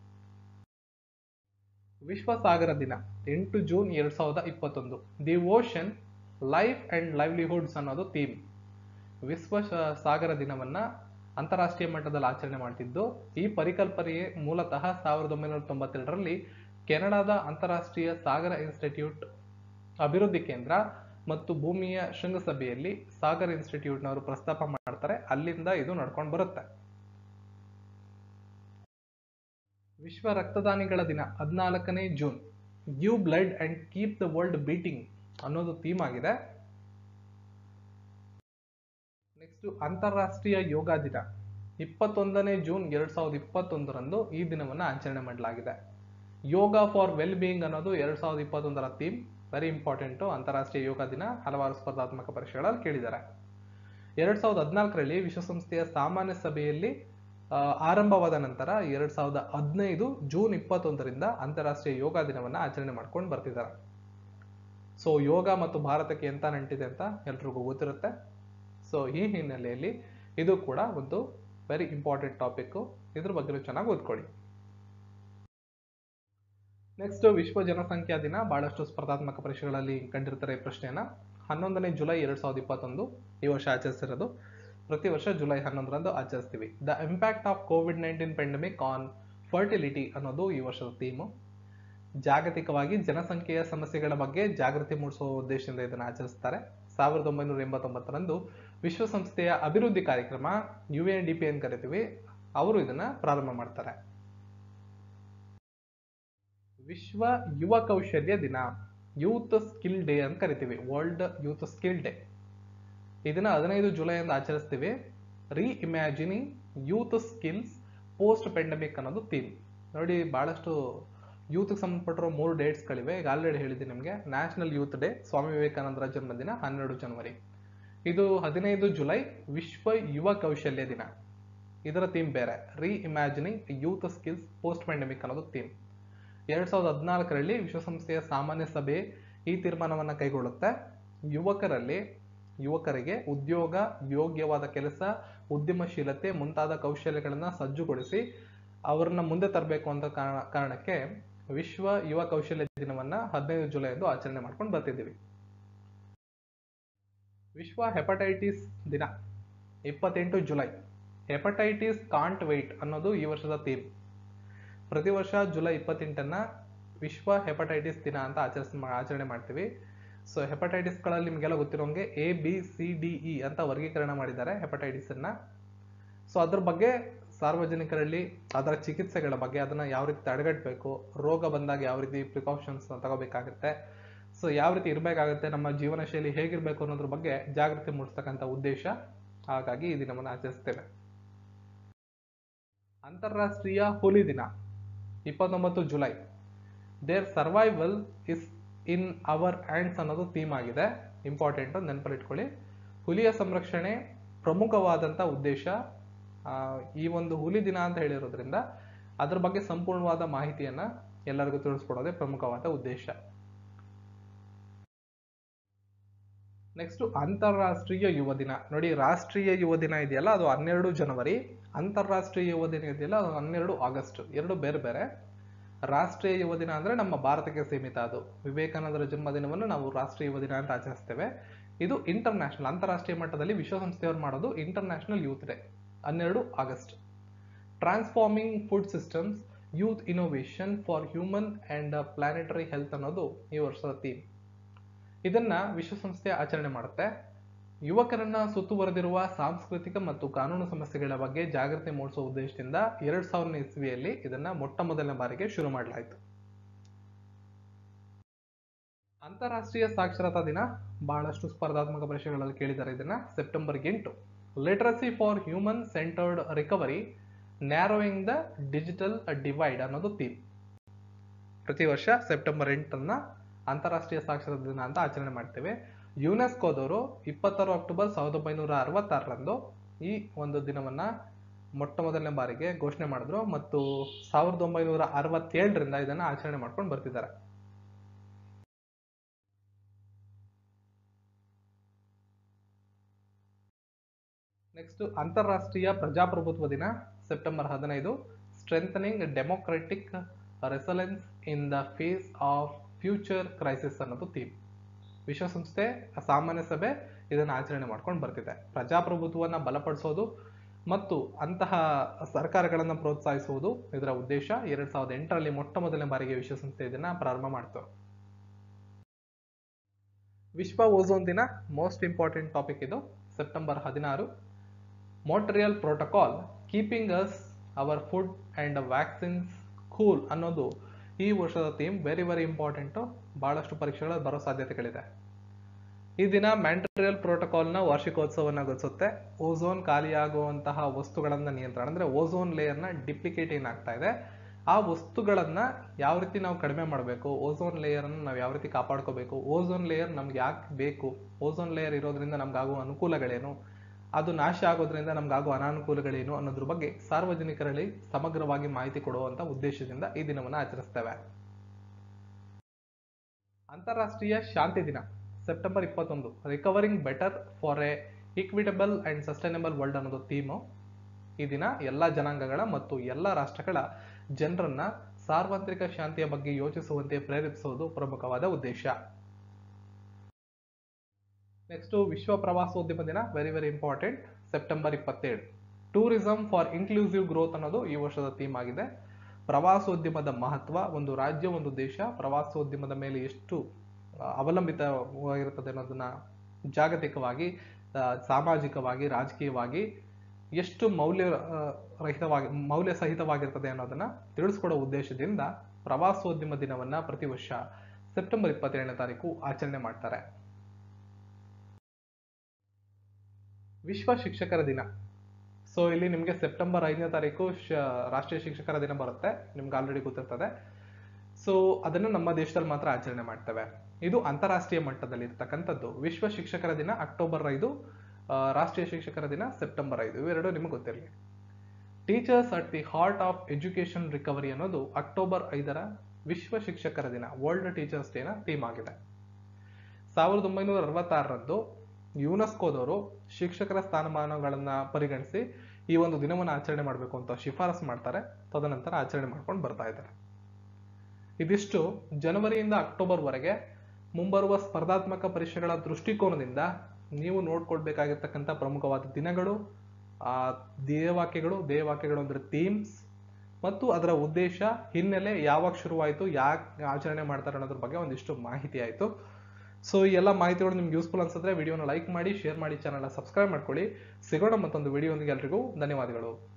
ವಿಶ್ವ ಸಾಗರ ದಿನ ಎಂಟು ಜೂನ್ ಎರಡ್ ಸಾವಿರದ ಇಪ್ಪತ್ತೊಂದು the ocean life and livelihoods ಅನ್ನೋದು ಥೀಮ್ ವಿಶ್ವ ಸಾಗರ ದಿನವನ್ನ ಅಂತಾರಾಷ್ಟ್ರೀಯ ಮಟ್ಟದಲ್ಲಿ ಆಚರಣೆ ಮಾಡ್ತಿದ್ದು ಈ ಪರಿಕಲ್ಪನೆಯೇ ಮೂಲತಃ ಸಾವಿರದ ಒಂಬೈನೂರ ತೊಂಬತ್ತೆರಡರಲ್ಲಿ ಕೆನಡಾದ ಅಂತಾರಾಷ್ಟ್ರೀಯ ಸಾಗರ ಇನ್ಸ್ಟಿಟ್ಯೂಟ್ ಅಭಿವೃದ್ಧಿ ಕೇಂದ್ರ ಮತ್ತು ಭೂಮಿಯ ಶೃಂಗಸಭೆಯಲ್ಲಿ ಸಾಗರ್ ಇನ್ಸ್ಟಿಟ್ಯೂಟ್ನವರು ಪ್ರಸ್ತಾಪ ಮಾಡ್ತಾರೆ ಅಲ್ಲಿಂದ ಇದು ನಡ್ಕೊಂಡು ಬರುತ್ತೆ ವಿಶ್ವ ರಕ್ತದಾನಿಗಳ ದಿನ ಹದಿನಾಲ್ಕನೇ June give blood and keep the world beating ಅನ್ನೋದು ಥೀಮ್ ಆಗಿದೆ ನೆಕ್ಸ್ಟ್ ಅಂತಾರಾಷ್ಟ್ರೀಯ ಯೋಗ ದಿನ ಇಪ್ಪತ್ತೊಂದನೇ ಜೂನ್ ಎರಡ್ ಸಾವಿರದ ಇಪ್ಪತ್ತೊಂದರಂದು ಈ ದಿನವನ್ನ ಆಚರಣೆ ಮಾಡಲಾಗಿದೆ ಯೋಗ ಫಾರ್ ವೆಲ್ ಬೀಯಿಂಗ್ ಅನ್ನೋದು ಎರಡ್ ಸಾವಿರದ ಇಪ್ಪತ್ತೊಂದರ ಥೀಮ್ ವೆರಿ ಇಂಪಾರ್ಟೆಂಟು ಅಂತಾರಾಷ್ಟ್ರೀಯ ಯೋಗ ದಿನ ಹಲವಾರು ಸ್ಪರ್ಧಾತ್ಮಕ ಪರೀಕ್ಷೆಗಳಲ್ಲಿ ಕೇಳಿದ್ದಾರೆ ಎರಡ್ ಸಾವಿರದ ಹದಿನಾಲ್ಕರಲ್ಲಿ ವಿಶ್ವಸಂಸ್ಥೆಯ ಸಾಮಾನ್ಯ ಸಭೆಯಲ್ಲಿ ಆರಂಭವಾದ ನಂತರ ಎರಡ್ ಸಾವಿರದ ಹದಿನೈದು ಜೂನ್ ಇಪ್ಪತ್ತೊಂದರಿಂದ ಅಂತಾರಾಷ್ಟ್ರೀಯ ಯೋಗ ದಿನವನ್ನ ಆಚರಣೆ ಮಾಡ್ಕೊಂಡು ಬರ್ತಿದ್ದಾರೆ ಸೊ ಯೋಗ ಮತ್ತು ಭಾರತಕ್ಕೆ ಎಂತ ನಂಟಿದೆ ಅಂತ ಎಲ್ರಿಗೂ ಗೊತ್ತಿರುತ್ತೆ ಸೊ ಈ ಹಿನ್ನೆಲೆಯಲ್ಲಿ ಇದು ಕೂಡ ಒಂದು ವೆರಿ ಇಂಪಾರ್ಟೆಂಟ್ ಟಾಪಿಕ್ ಇದ್ರ ಬಗ್ಗೆ ಚೆನ್ನಾಗಿ ಓದ್ಕೊಳ್ಳಿ ನೆಕ್ಸ್ಟ್ ವಿಶ್ವ ಜನಸಂಖ್ಯಾ ದಿನ ಬಹಳಷ್ಟು ಸ್ಪರ್ಧಾತ್ಮಕ ಪರೀಕ್ಷೆಗಳಲ್ಲಿ ಕಂಡಿರ್ತಾರೆ ಈ ಪ್ರಶ್ನೆಯನ್ನ ಹನ್ನೊಂದನೇ ಜುಲೈ ಎರಡ್ ಸಾವಿರದ ಇಪ್ಪತ್ತೊಂದು ಈ ವರ್ಷ ಆಚರಿಸಿರೋದು ಪ್ರತಿ ವರ್ಷ ಜುಲೈ ಹನ್ನೊಂದರಂದು ಆಚರಿಸ್ತೀವಿ the impact of COVID nineteen pandemic on fertility ಅನ್ನೋದು ಈ ವರ್ಷದ ಥೀಮು ಜಾಗತಿಕವಾಗಿ ಜನಸಂಖ್ಯೆಯ ಸಮಸ್ಯೆಗಳ ಬಗ್ಗೆ ಜಾಗೃತಿ ಮೂಡಿಸುವ ಉದ್ದೇಶದಿಂದ ಇದನ್ನು ಆಚರಿಸ್ತಾರೆ ಸಾವಿರದ ಒಂಬೈನೂರ ಎಂಬತ್ತೊಂಬತ್ತರಂದು ವಿಶ್ವಸಂಸ್ಥೆಯ ಅಭಿವೃದ್ಧಿ ಕಾರ್ಯಕ್ರಮ ಯು ಎನ್ ಡಿ ಪಿ ಅಂತ ಕರಿತೀವಿ ಅವರು ಇದನ್ನ ಪ್ರಾರಂಭ ಮಾಡ್ತಾರೆ ವಿಶ್ವ ಯುವ ಕೌಶಲ್ಯ ದಿನ ಯೂತ್ ಸ್ಕಿಲ್ ಡೇ ಅಂತ ಕರಿತೀವಿ ವರ್ಲ್ಡ್ ಯೂತ್ ಸ್ಕಿಲ್ ಡೇ ಇದನ್ನ ಹದಿನೈದು ಜುಲೈ ಅಂತ ಆಚರಿಸ್ತೀವಿ reimagining youth skills post pandemic ಅನ್ನೋದು ಥೀಮ್ ನೋಡಿ ಬಹಳಷ್ಟು ಯೂತ್ಗೆ ಸಂಬಂಧಪಟ್ಟಿರೋ ಮೂರು ಡೇಟ್ಸ್ಗಳಿವೆ ಈಗ ಆಲ್ರೆಡಿ ಹೇಳಿದ್ದೀನಿ ನಿಮಗೆ ನ್ಯಾಷನಲ್ ಯೂತ್ ಡೇ ಸ್ವಾಮಿ ವಿವೇಕಾನಂದರ ಜನ್ಮದಿನ ಹನ್ನೆರಡು ಜನವರಿ ಇದು ಹದಿನೈದು ಜುಲೈ ವಿಶ್ವ ಯುವ ಕೌಶಲ್ಯ ದಿನ ಇದರ ಥೀಮ್ ಬೇರೆ reimagining youth skills post pandemic ಅನ್ನೋದು ಥೀಮ್ ಎರಡ್ ಸಾವಿರದ ಹದಿನಾಲ್ಕರಲ್ಲಿ ವಿಶ್ವಸಂಸ್ಥೆಯ ಸಾಮಾನ್ಯ ಸಭೆ ಈ ತೀರ್ಮಾನವನ್ನ ಕೈಗೊಳ್ಳುತ್ತೆ ಯುವಕರಲ್ಲಿ ಯುವಕರಿಗೆ ಉದ್ಯೋಗ ಯೋಗ್ಯವಾದ ಕೆಲಸ ಉದ್ಯಮಶೀಲತೆ ಮುಂತಾದ ಕೌಶಲ್ಯಗಳನ್ನ ಸಜ್ಜುಗೊಳಿಸಿ ಅವರನ್ನ ಮುಂದೆ ತರಬೇಕು ಅಂತ ಕಾರಣ ಕಾರಣಕ್ಕೆ ವಿಶ್ವ ಯುವ ಕೌಶಲ್ಯ ದಿನವನ್ನ ಹದಿನೈದು ಜುಲೈ ಎಂದು ಆಚರಣೆ ಮಾಡ್ಕೊಂಡು ಬರ್ತಿದ್ದೀವಿ ವಿಶ್ವ ಹೆಪಟೈಟಿಸ್ ದಿನ ಇಪ್ಪತ್ತೆಂಟು ಜುಲೈ ಹೆಪಟೈಟಿಸ್ ಕಾಂಟ್ ವೆಯ್ಟ್ ಅನ್ನೋದು ಈ ವರ್ಷದ ಥೀಮ್ ಪ್ರತಿ ವರ್ಷ ಜುಲೈ ಇಪ್ಪತ್ತೆಂಟನ್ನ ವಿಶ್ವ ಹೆಪಟೈಟಿಸ್ ದಿನ ಅಂತ ಆಚರಿಸ್ ಆಚರಣೆ ಮಾಡ್ತೀವಿ ಸೊ ಹೆಪಟೈಟಿಸ್ಗಳಲ್ಲಿ ನಿಮಗೆಲ್ಲ ಗೊತ್ತಿರೋಂಗೆ A B C D E ಅಂತ ವರ್ಗೀಕರಣ ಮಾಡಿದ್ದಾರೆ ಹೆಪಟೈಟಿಸ್ ಅನ್ನ ಸೊ ಅದ್ರ ಬಗ್ಗೆ ಸಾರ್ವಜನಿಕರಲ್ಲಿ ಅದರ ಚಿಕಿತ್ಸೆಗಳ ಬಗ್ಗೆ ಅದನ್ನ ಯಾವ ರೀತಿ ತಡೆಗಟ್ಟಬೇಕು ರೋಗ ಬಂದಾಗ ಯಾವ ರೀತಿ ಪ್ರಿಕಾಷನ್ಸ್ ತಗೋಬೇಕಾಗುತ್ತೆ ಸೊ ಯಾವ ರೀತಿ ಇರಬೇಕಾಗುತ್ತೆ ನಮ್ಮ ಜೀವನ ಶೈಲಿ ಹೇಗಿರ್ಬೇಕು ಅನ್ನೋದ್ರ ಬಗ್ಗೆ ಜಾಗೃತಿ ಮೂಡಿಸ್ತಕ್ಕಂಥ ಉದ್ದೇಶ ಹಾಗಾಗಿ ಈ ದಿನವನ್ನು ಆಚರಿಸ್ತೇವೆ ಅಂತಾರಾಷ್ಟ್ರೀಯ ಹುಲಿ ದಿನ ಇಪ್ಪತ್ತೊಂಬತ್ತು July there survival is in our hands ಅನ್ನೋದು ಥೀಮ್ ಆಗಿದೆ ಇಂಪಾರ್ಟೆಂಟ್ ನೆನಪಲ್ಲಿಟ್ಕೊಳ್ಳಿ ಹುಲಿಯ ಸಂರಕ್ಷಣೆ ಪ್ರಮುಖವಾದಂಥ ಉದ್ದೇಶ ಈ ಒಂದು ಹುಲಿ ದಿನ ಅಂತ ಹೇಳಿರೋದ್ರಿಂದ ಅದ್ರ ಬಗ್ಗೆ ಸಂಪೂರ್ಣವಾದ ಮಾಹಿತಿಯನ್ನ ಎಲ್ಲರಿಗೂ ತಿಳಿಸ್ಕೊಡೋದೇ ಪ್ರಮುಖವಾದ ಉದ್ದೇಶ ನೆಕ್ಸ್ಟ್ ಅಂತಾರಾಷ್ಟ್ರೀಯ ಯುವ ದಿನ ನೋಡಿ ರಾಷ್ಟ್ರೀಯ ಯುವ ದಿನ ಇದೆಯಲ್ಲ ಅದು ಹನ್ನೆರಡು ಜನವರಿ ಅಂತಾರಾಷ್ಟ್ರೀಯ ಯುವ ದಿನ ಇದೆಯಲ್ಲ ಅದು ಹನ್ನೆರಡು ಆಗಸ್ಟ್ ಎರಡು ಬೇರೆ ಬೇರೆ ರಾಷ್ಟ್ರೀಯ ಯುವ ದಿನ ಅಂದ್ರೆ ನಮ್ಮ ಭಾರತಕ್ಕೆ ಸೀಮಿತ ಅದು ವಿವೇಕಾನಂದರ ಜನ್ಮದಿನವನ್ನು ನಾವು ರಾಷ್ಟ್ರೀಯ ಯುವ ದಿನ ಅಂತ ಆಚರಿಸ್ತೇವೆ ಇದು ಇಂಟರ್ನ್ಯಾಷನಲ್ ಅಂತಾರಾಷ್ಟ್ರೀಯ ಮಟ್ಟದಲ್ಲಿ ವಿಶ್ವಸಂಸ್ಥೆಯವರು ಮಾಡೋದು ಇಂಟರ್ನ್ಯಾಷನಲ್ ಯೂತ್ ಡೇ ಹನ್ನೆರಡು August transforming food systems youth innovation for human and planetary health ಅನ್ನೋದು ಈ ವರ್ಷದ ಥೀಮ್ ಇದನ್ನ ವಿಶ್ವಸಂಸ್ಥೆ ಆಚರಣೆ ಮಾಡುತ್ತೆ ಯುವಕರನ್ನ ಸುತ್ತುವರೆದಿರುವ ಸಾಂಸ್ಕೃತಿಕ ಮತ್ತು ಕಾನೂನು ಸಮಸ್ಯೆಗಳ ಬಗ್ಗೆ ಜಾಗೃತಿ ಮೂಡಿಸುವ ಉದ್ದೇಶದಿಂದ ಎರಡ್ ಸಾವಿರನೇ ಇಸ್ವಿಯಲ್ಲಿ ಇದನ್ನ ಮೊಟ್ಟ ಮೊದಲನೇ ಬಾರಿಗೆ ಶುರು ಮಾಡಲಾಯಿತು ಅಂತಾರಾಷ್ಟ್ರೀಯ ಸಾಕ್ಷರತಾ ದಿನ ಬಹಳಷ್ಟು ಸ್ಪರ್ಧಾತ್ಮಕ ಪರೀಕ್ಷೆಗಳಲ್ಲಿ ಕೇಳಿದ್ದಾರೆ ಇದನ್ನ ಸೆಪ್ಟೆಂಬರ್ ಎಂಟು literacy for human centred recovery narrowing the digital divide ಅನ್ನೋದು ಥೀಮ್ ಪ್ರತಿ ವರ್ಷ ಸೆಪ್ಟೆಂಬರ್ ಎಂಟನ್ನ ಅಂತಾರಾಷ್ಟ್ರೀಯ ಸಾಕ್ಷರತಾ ದಿನ ಅಂತ ಆಚರಣೆ ಮಾಡ್ತೇವೆ ಯುನೆಸ್ಕೋದವರು ಇಪ್ಪತ್ತಾರು ಅಕ್ಟೋಬರ್ ಸಾವಿರದ ಒಂಬೈನೂರ ಅರವತ್ತಾರರಂದು ಈ ಒಂದು ದಿನವನ್ನ ಮೊಟ್ಟ ಮೊದಲನೇ ಬಾರಿಗೆ ಘೋಷಣೆ ಮಾಡಿದ್ರು ಮತ್ತು ಸಾವಿರದ ಒಂಬೈನೂರ ಅರವತ್ತೇಳರಿಂದ ಇದನ್ನ ಆಚರಣೆ ಮಾಡ್ಕೊಂಡು ಬರ್ತಿದ್ದಾರೆ ನೆಕ್ಸ್ಟ್ ಅಂತಾರಾಷ್ಟ್ರೀಯ ಪ್ರಜಾಪ್ರಭುತ್ವ ದಿನ ಸೆಪ್ಟೆಂಬರ್ ಹದಿನೈದು strengthening democratic resilience in the face of future crisis ಅನ್ನೋದು ಥೀಮ್ ವಿಶ್ವಸಂಸ್ಥೆ ಸಾಮಾನ್ಯ ಸಭೆ ಇದನ್ನು ಆಚರಣೆ ಮಾಡ್ಕೊಂಡು ಬರ್ತಿದೆ ಪ್ರಜಾಪ್ರಭುತ್ವವನ್ನು ಬಲಪಡಿಸೋದು ಮತ್ತು ಅಂತಹ ಸರ್ಕಾರಗಳನ್ನು ಪ್ರೋತ್ಸಾಹಿಸುವುದು ಇದರ ಉದ್ದೇಶ ಎರಡ್ ಸಾವಿರದ ಎಂಟರಲ್ಲಿ ಮೊಟ್ಟ ಮೊದಲನೇ ಬಾರಿಗೆ ವಿಶ್ವಸಂಸ್ಥೆ ಇದನ್ನ ಪ್ರಾರಂಭ ಮಾಡ್ತು ವಿಶ್ವ ಓಝೋನ್ ದಿನ ಮೋಸ್ಟ್ ಇಂಪಾರ್ಟೆಂಟ್ ಟಾಪಿಕ್ ಇದು ಸೆಪ್ಟೆಂಬರ್ ಹದಿನಾರು Montreal protocol keeping us our food and vaccines cool ಅನ್ನೋದು ಈ ವರ್ಷದ ಥೀಮ್ ವೆರಿ ವೆರಿ ಇಂಪಾರ್ಟೆಂಟು ಬಹಳಷ್ಟು ಪರೀಕ್ಷೆಗಳು ಬರೋ ಸಾಧ್ಯತೆಗಳಿದೆ ಈ ದಿನ ಮ್ಯಾಂಟ್ರಿಯಲ್ ಪ್ರೋಟೋಕಾಲ್ನ ವಾರ್ಷಿಕೋತ್ಸವವನ್ನು ಗೊಳಿಸುತ್ತೆ ಓಝೋನ್ ಖಾಲಿಯಾಗುವಂತಹ ವಸ್ತುಗಳನ್ನ ನಿಯಂತ್ರಣ ಅಂದ್ರೆ ಓಝೋನ್ ಲೇಯರ್ನ ಡಿಪ್ಲಿಕೇಟ್ ಏನಾಗ್ತಾ ಇದೆ ಆ ವಸ್ತುಗಳನ್ನ ಯಾವ ರೀತಿ ನಾವು ಕಡಿಮೆ ಮಾಡಬೇಕು ಓಝೋನ್ ಲೇಯರ್ ಅನ್ನು ನಾವು ಯಾವ ರೀತಿ ಕಾಪಾಡ್ಕೋಬೇಕು ಓಝೋನ್ ಲೇಯರ್ ನಮ್ಗೆ ಯಾಕೆ ಬೇಕು ಓಝೋನ್ ಲೇಯರ್ ಇರೋದ್ರಿಂದ ನಮ್ಗಾಗುವ ಅನುಕೂಲಗಳೇನು ಅದು ನಾಶ ಆಗೋದ್ರಿಂದ ನಮ್ಗಾಗುವ ಅನಾನುಕೂಲಗಳೇನು ಅನ್ನೋದ್ರ ಬಗ್ಗೆ ಸಾರ್ವಜನಿಕರಲ್ಲಿ ಸಮಗ್ರವಾಗಿ ಮಾಹಿತಿ ಕೊಡುವಂತ ಉದ್ದೇಶದಿಂದ ಈ ದಿನವನ್ನು ಆಚರಿಸ್ತೇವೆ ಅಂತಾರಾಷ್ಟ್ರೀಯ ಶಾಂತಿ ದಿನ ಸೆಪ್ಟೆಂಬರ್ ಇಪ್ಪತ್ತೊಂದು recovering better for a equitable and sustainable world ಅನ್ನೋದು ಥೀಮು ಈ ದಿನ ಎಲ್ಲ ಜನಾಂಗಗಳ ಮತ್ತು ಎಲ್ಲ ರಾಷ್ಟ್ರಗಳ ಜನರನ್ನ ಸಾರ್ವತ್ರಿಕ ಶಾಂತಿಯ ಬಗ್ಗೆ ಯೋಚಿಸುವಂತೆ ಪ್ರೇರೇಪಿಸುವುದು ಪ್ರಮುಖವಾದ ಉದ್ದೇಶ ನೆಕ್ಸ್ಟ್ ವಿಶ್ವ ಪ್ರವಾಸೋದ್ಯಮ ದಿನ ವೆರಿ ವೆರಿ ಇಂಪಾರ್ಟೆಂಟ್ ಸೆಪ್ಟೆಂಬರ್ ಇಪ್ಪತ್ತೇಳು ಟೂರಿಸಂ ಫಾರ್ ಇನ್ಕ್ಲೂಸಿವ್ ಗ್ರೋತ್ ಅನ್ನೋದು ಈ ವರ್ಷದ ಥೀಮ್ ಆಗಿದೆ ಪ್ರವಾಸೋದ್ಯಮದ ಮಹತ್ವ ಒಂದು ರಾಜ್ಯ ಒಂದು ದೇಶ ಪ್ರವಾಸೋದ್ಯಮದ ಮೇಲೆ ಎಷ್ಟು ಆ, ಅವಲಂಬಿತವಾಗಿರುತ್ತದೆ ಅನ್ನೋದನ್ನ ಜಾಗತಿಕವಾಗಿ ಆ, ಸಾಮಾಜಿಕವಾಗಿ ರಾಜಕೀಯವಾಗಿ ಎಷ್ಟು ಮೌಲ್ಯ ಆ, ರಹಿತವಾಗಿ ಮೌಲ್ಯ ಸಹಿತವಾಗಿರ್ತದೆ ಅನ್ನೋದನ್ನ ತಿಳಿಸ್ಕೊಡೋ ಉದ್ದೇಶದಿಂದ ಪ್ರವಾಸೋದ್ಯಮ ದಿನವನ್ನ ಪ್ರತಿ ವರ್ಷ ಸೆಪ್ಟೆಂಬರ್ ಇಪ್ಪತ್ತೇಳನೇ ತಾರೀಕು ಆಚರಣೆ ಮಾಡ್ತಾರೆ ವಿಶ್ವ ಶಿಕ್ಷಕರ ದಿನ ಸೊ ಇಲ್ಲಿ ನಿಮಗೆ ಸೆಪ್ಟೆಂಬರ್ ಐದನೇ ತಾರೀಕು ಶ ರಾಷ್ಟ್ರೀಯ ಶಿಕ್ಷಕರ ದಿನ ಬರುತ್ತೆ ನಿಮ್ಗೆ ಆಲ್ರೆಡಿ ಗೊತ್ತಿರ್ತದೆ ಸೊ ಅದನ್ನು ನಮ್ಮ ದೇಶದಲ್ಲಿ ಮಾತ್ರ ಆಚರಣೆ ಮಾಡ್ತೇವೆ ಇದು ಅಂತಾರಾಷ್ಟ್ರೀಯ ಮಟ್ಟದಲ್ಲಿ ಇರ್ತಕ್ಕಂಥದ್ದು ವಿಶ್ವ ಶಿಕ್ಷಕರ ದಿನ ಅಕ್ಟೋಬರ್ ಐದು ಆ, ರಾಷ್ಟ್ರೀಯ ಶಿಕ್ಷಕರ ದಿನ ಸೆಪ್ಟೆಂಬರ್ ಐದು ಇವೆರಡು ನಿಮಗೆ ಗೊತ್ತಿರಲಿ teachers at the heart of education recovery ಅನ್ನೋದು ಅಕ್ಟೋಬರ್ ಐದರ ವಿಶ್ವ ಶಿಕ್ಷಕರ ದಿನ ವರ್ಲ್ಡ್ ಟೀಚರ್ಸ್ ಡೇನ ಥೀಮ್ ಆಗಿದೆ ಸಾವಿರದ ಒಂಬೈನೂರ ಅರವತ್ತಾರರಂದು ಯುನೆಸ್ಕೋದವರು ಶಿಕ್ಷಕರ ಸ್ಥಾನಮಾನಗಳನ್ನ ಪರಿಗಣಿಸಿ ಈ ಒಂದು ದಿನವನ್ನು ಆಚರಣೆ ಮಾಡಬೇಕು ಅಂತ ಶಿಫಾರಸು ಮಾಡ್ತಾರೆ ತದನಂತರ ಆಚರಣೆ ಮಾಡ್ಕೊಂಡು ಬರ್ತಾ ಇದ್ದಾರೆ ಇದಿಷ್ಟು ಜನವರಿಯಿಂದ ಅಕ್ಟೋಬರ್ ವರೆಗೆ ಮುಂಬರುವ ಸ್ಪರ್ಧಾತ್ಮಕ ಪರೀಕ್ಷೆಗಳ ದೃಷ್ಟಿಕೋನದಿಂದ ನೀವು ನೋಡ್ಕೊಳ್ಬೇಕಾಗಿರ್ತಕ್ಕಂಥ ಪ್ರಮುಖವಾದ ದಿನಗಳು ಆ ಧ್ಯೇಯವಾಕ್ಯಗಳು ಧ್ಯೇಯವಾಕ್ಯಗಳು ಅಂದ್ರೆ ಥೀಮ್ಸ್ ಮತ್ತು ಅದರ ಉದ್ದೇಶ ಹಿನ್ನೆಲೆ ಯಾವಾಗ ಶುರುವಾಯಿತು ಯಾಕೆ ಆಚರಣೆ ಮಾಡ್ತಾರೆ ಅನ್ನೋದ್ರ ಬಗ್ಗೆ ಒಂದಿಷ್ಟು ಮಾಹಿತಿ ಆಯಿತು ಸೊ ಈ ಎಲ್ಲ ಮಾಹಿತಿಗಳು ನಿಮ್ಗೆ ಯೂಸ್ಫುಲ್ ಅನ್ಸಿದ್ರೆ ವಿಡಿಯೋನ ಲೈಕ್ ಮಾಡಿ ಶೇರ್ ಮಾಡಿ ಚಾನಲ್ನ ಸಬ್ಸ್ಕ್ರೈಬ್ ಮಾಡ್ಕೊಳ್ಳಿ ಸಿಗೋಣ ಮತ್ತೊಂದು ವಿಡಿಯೋಂದಿಗೆ ಎಲ್ರಿಗೂ ಧನ್ಯವಾದಗಳು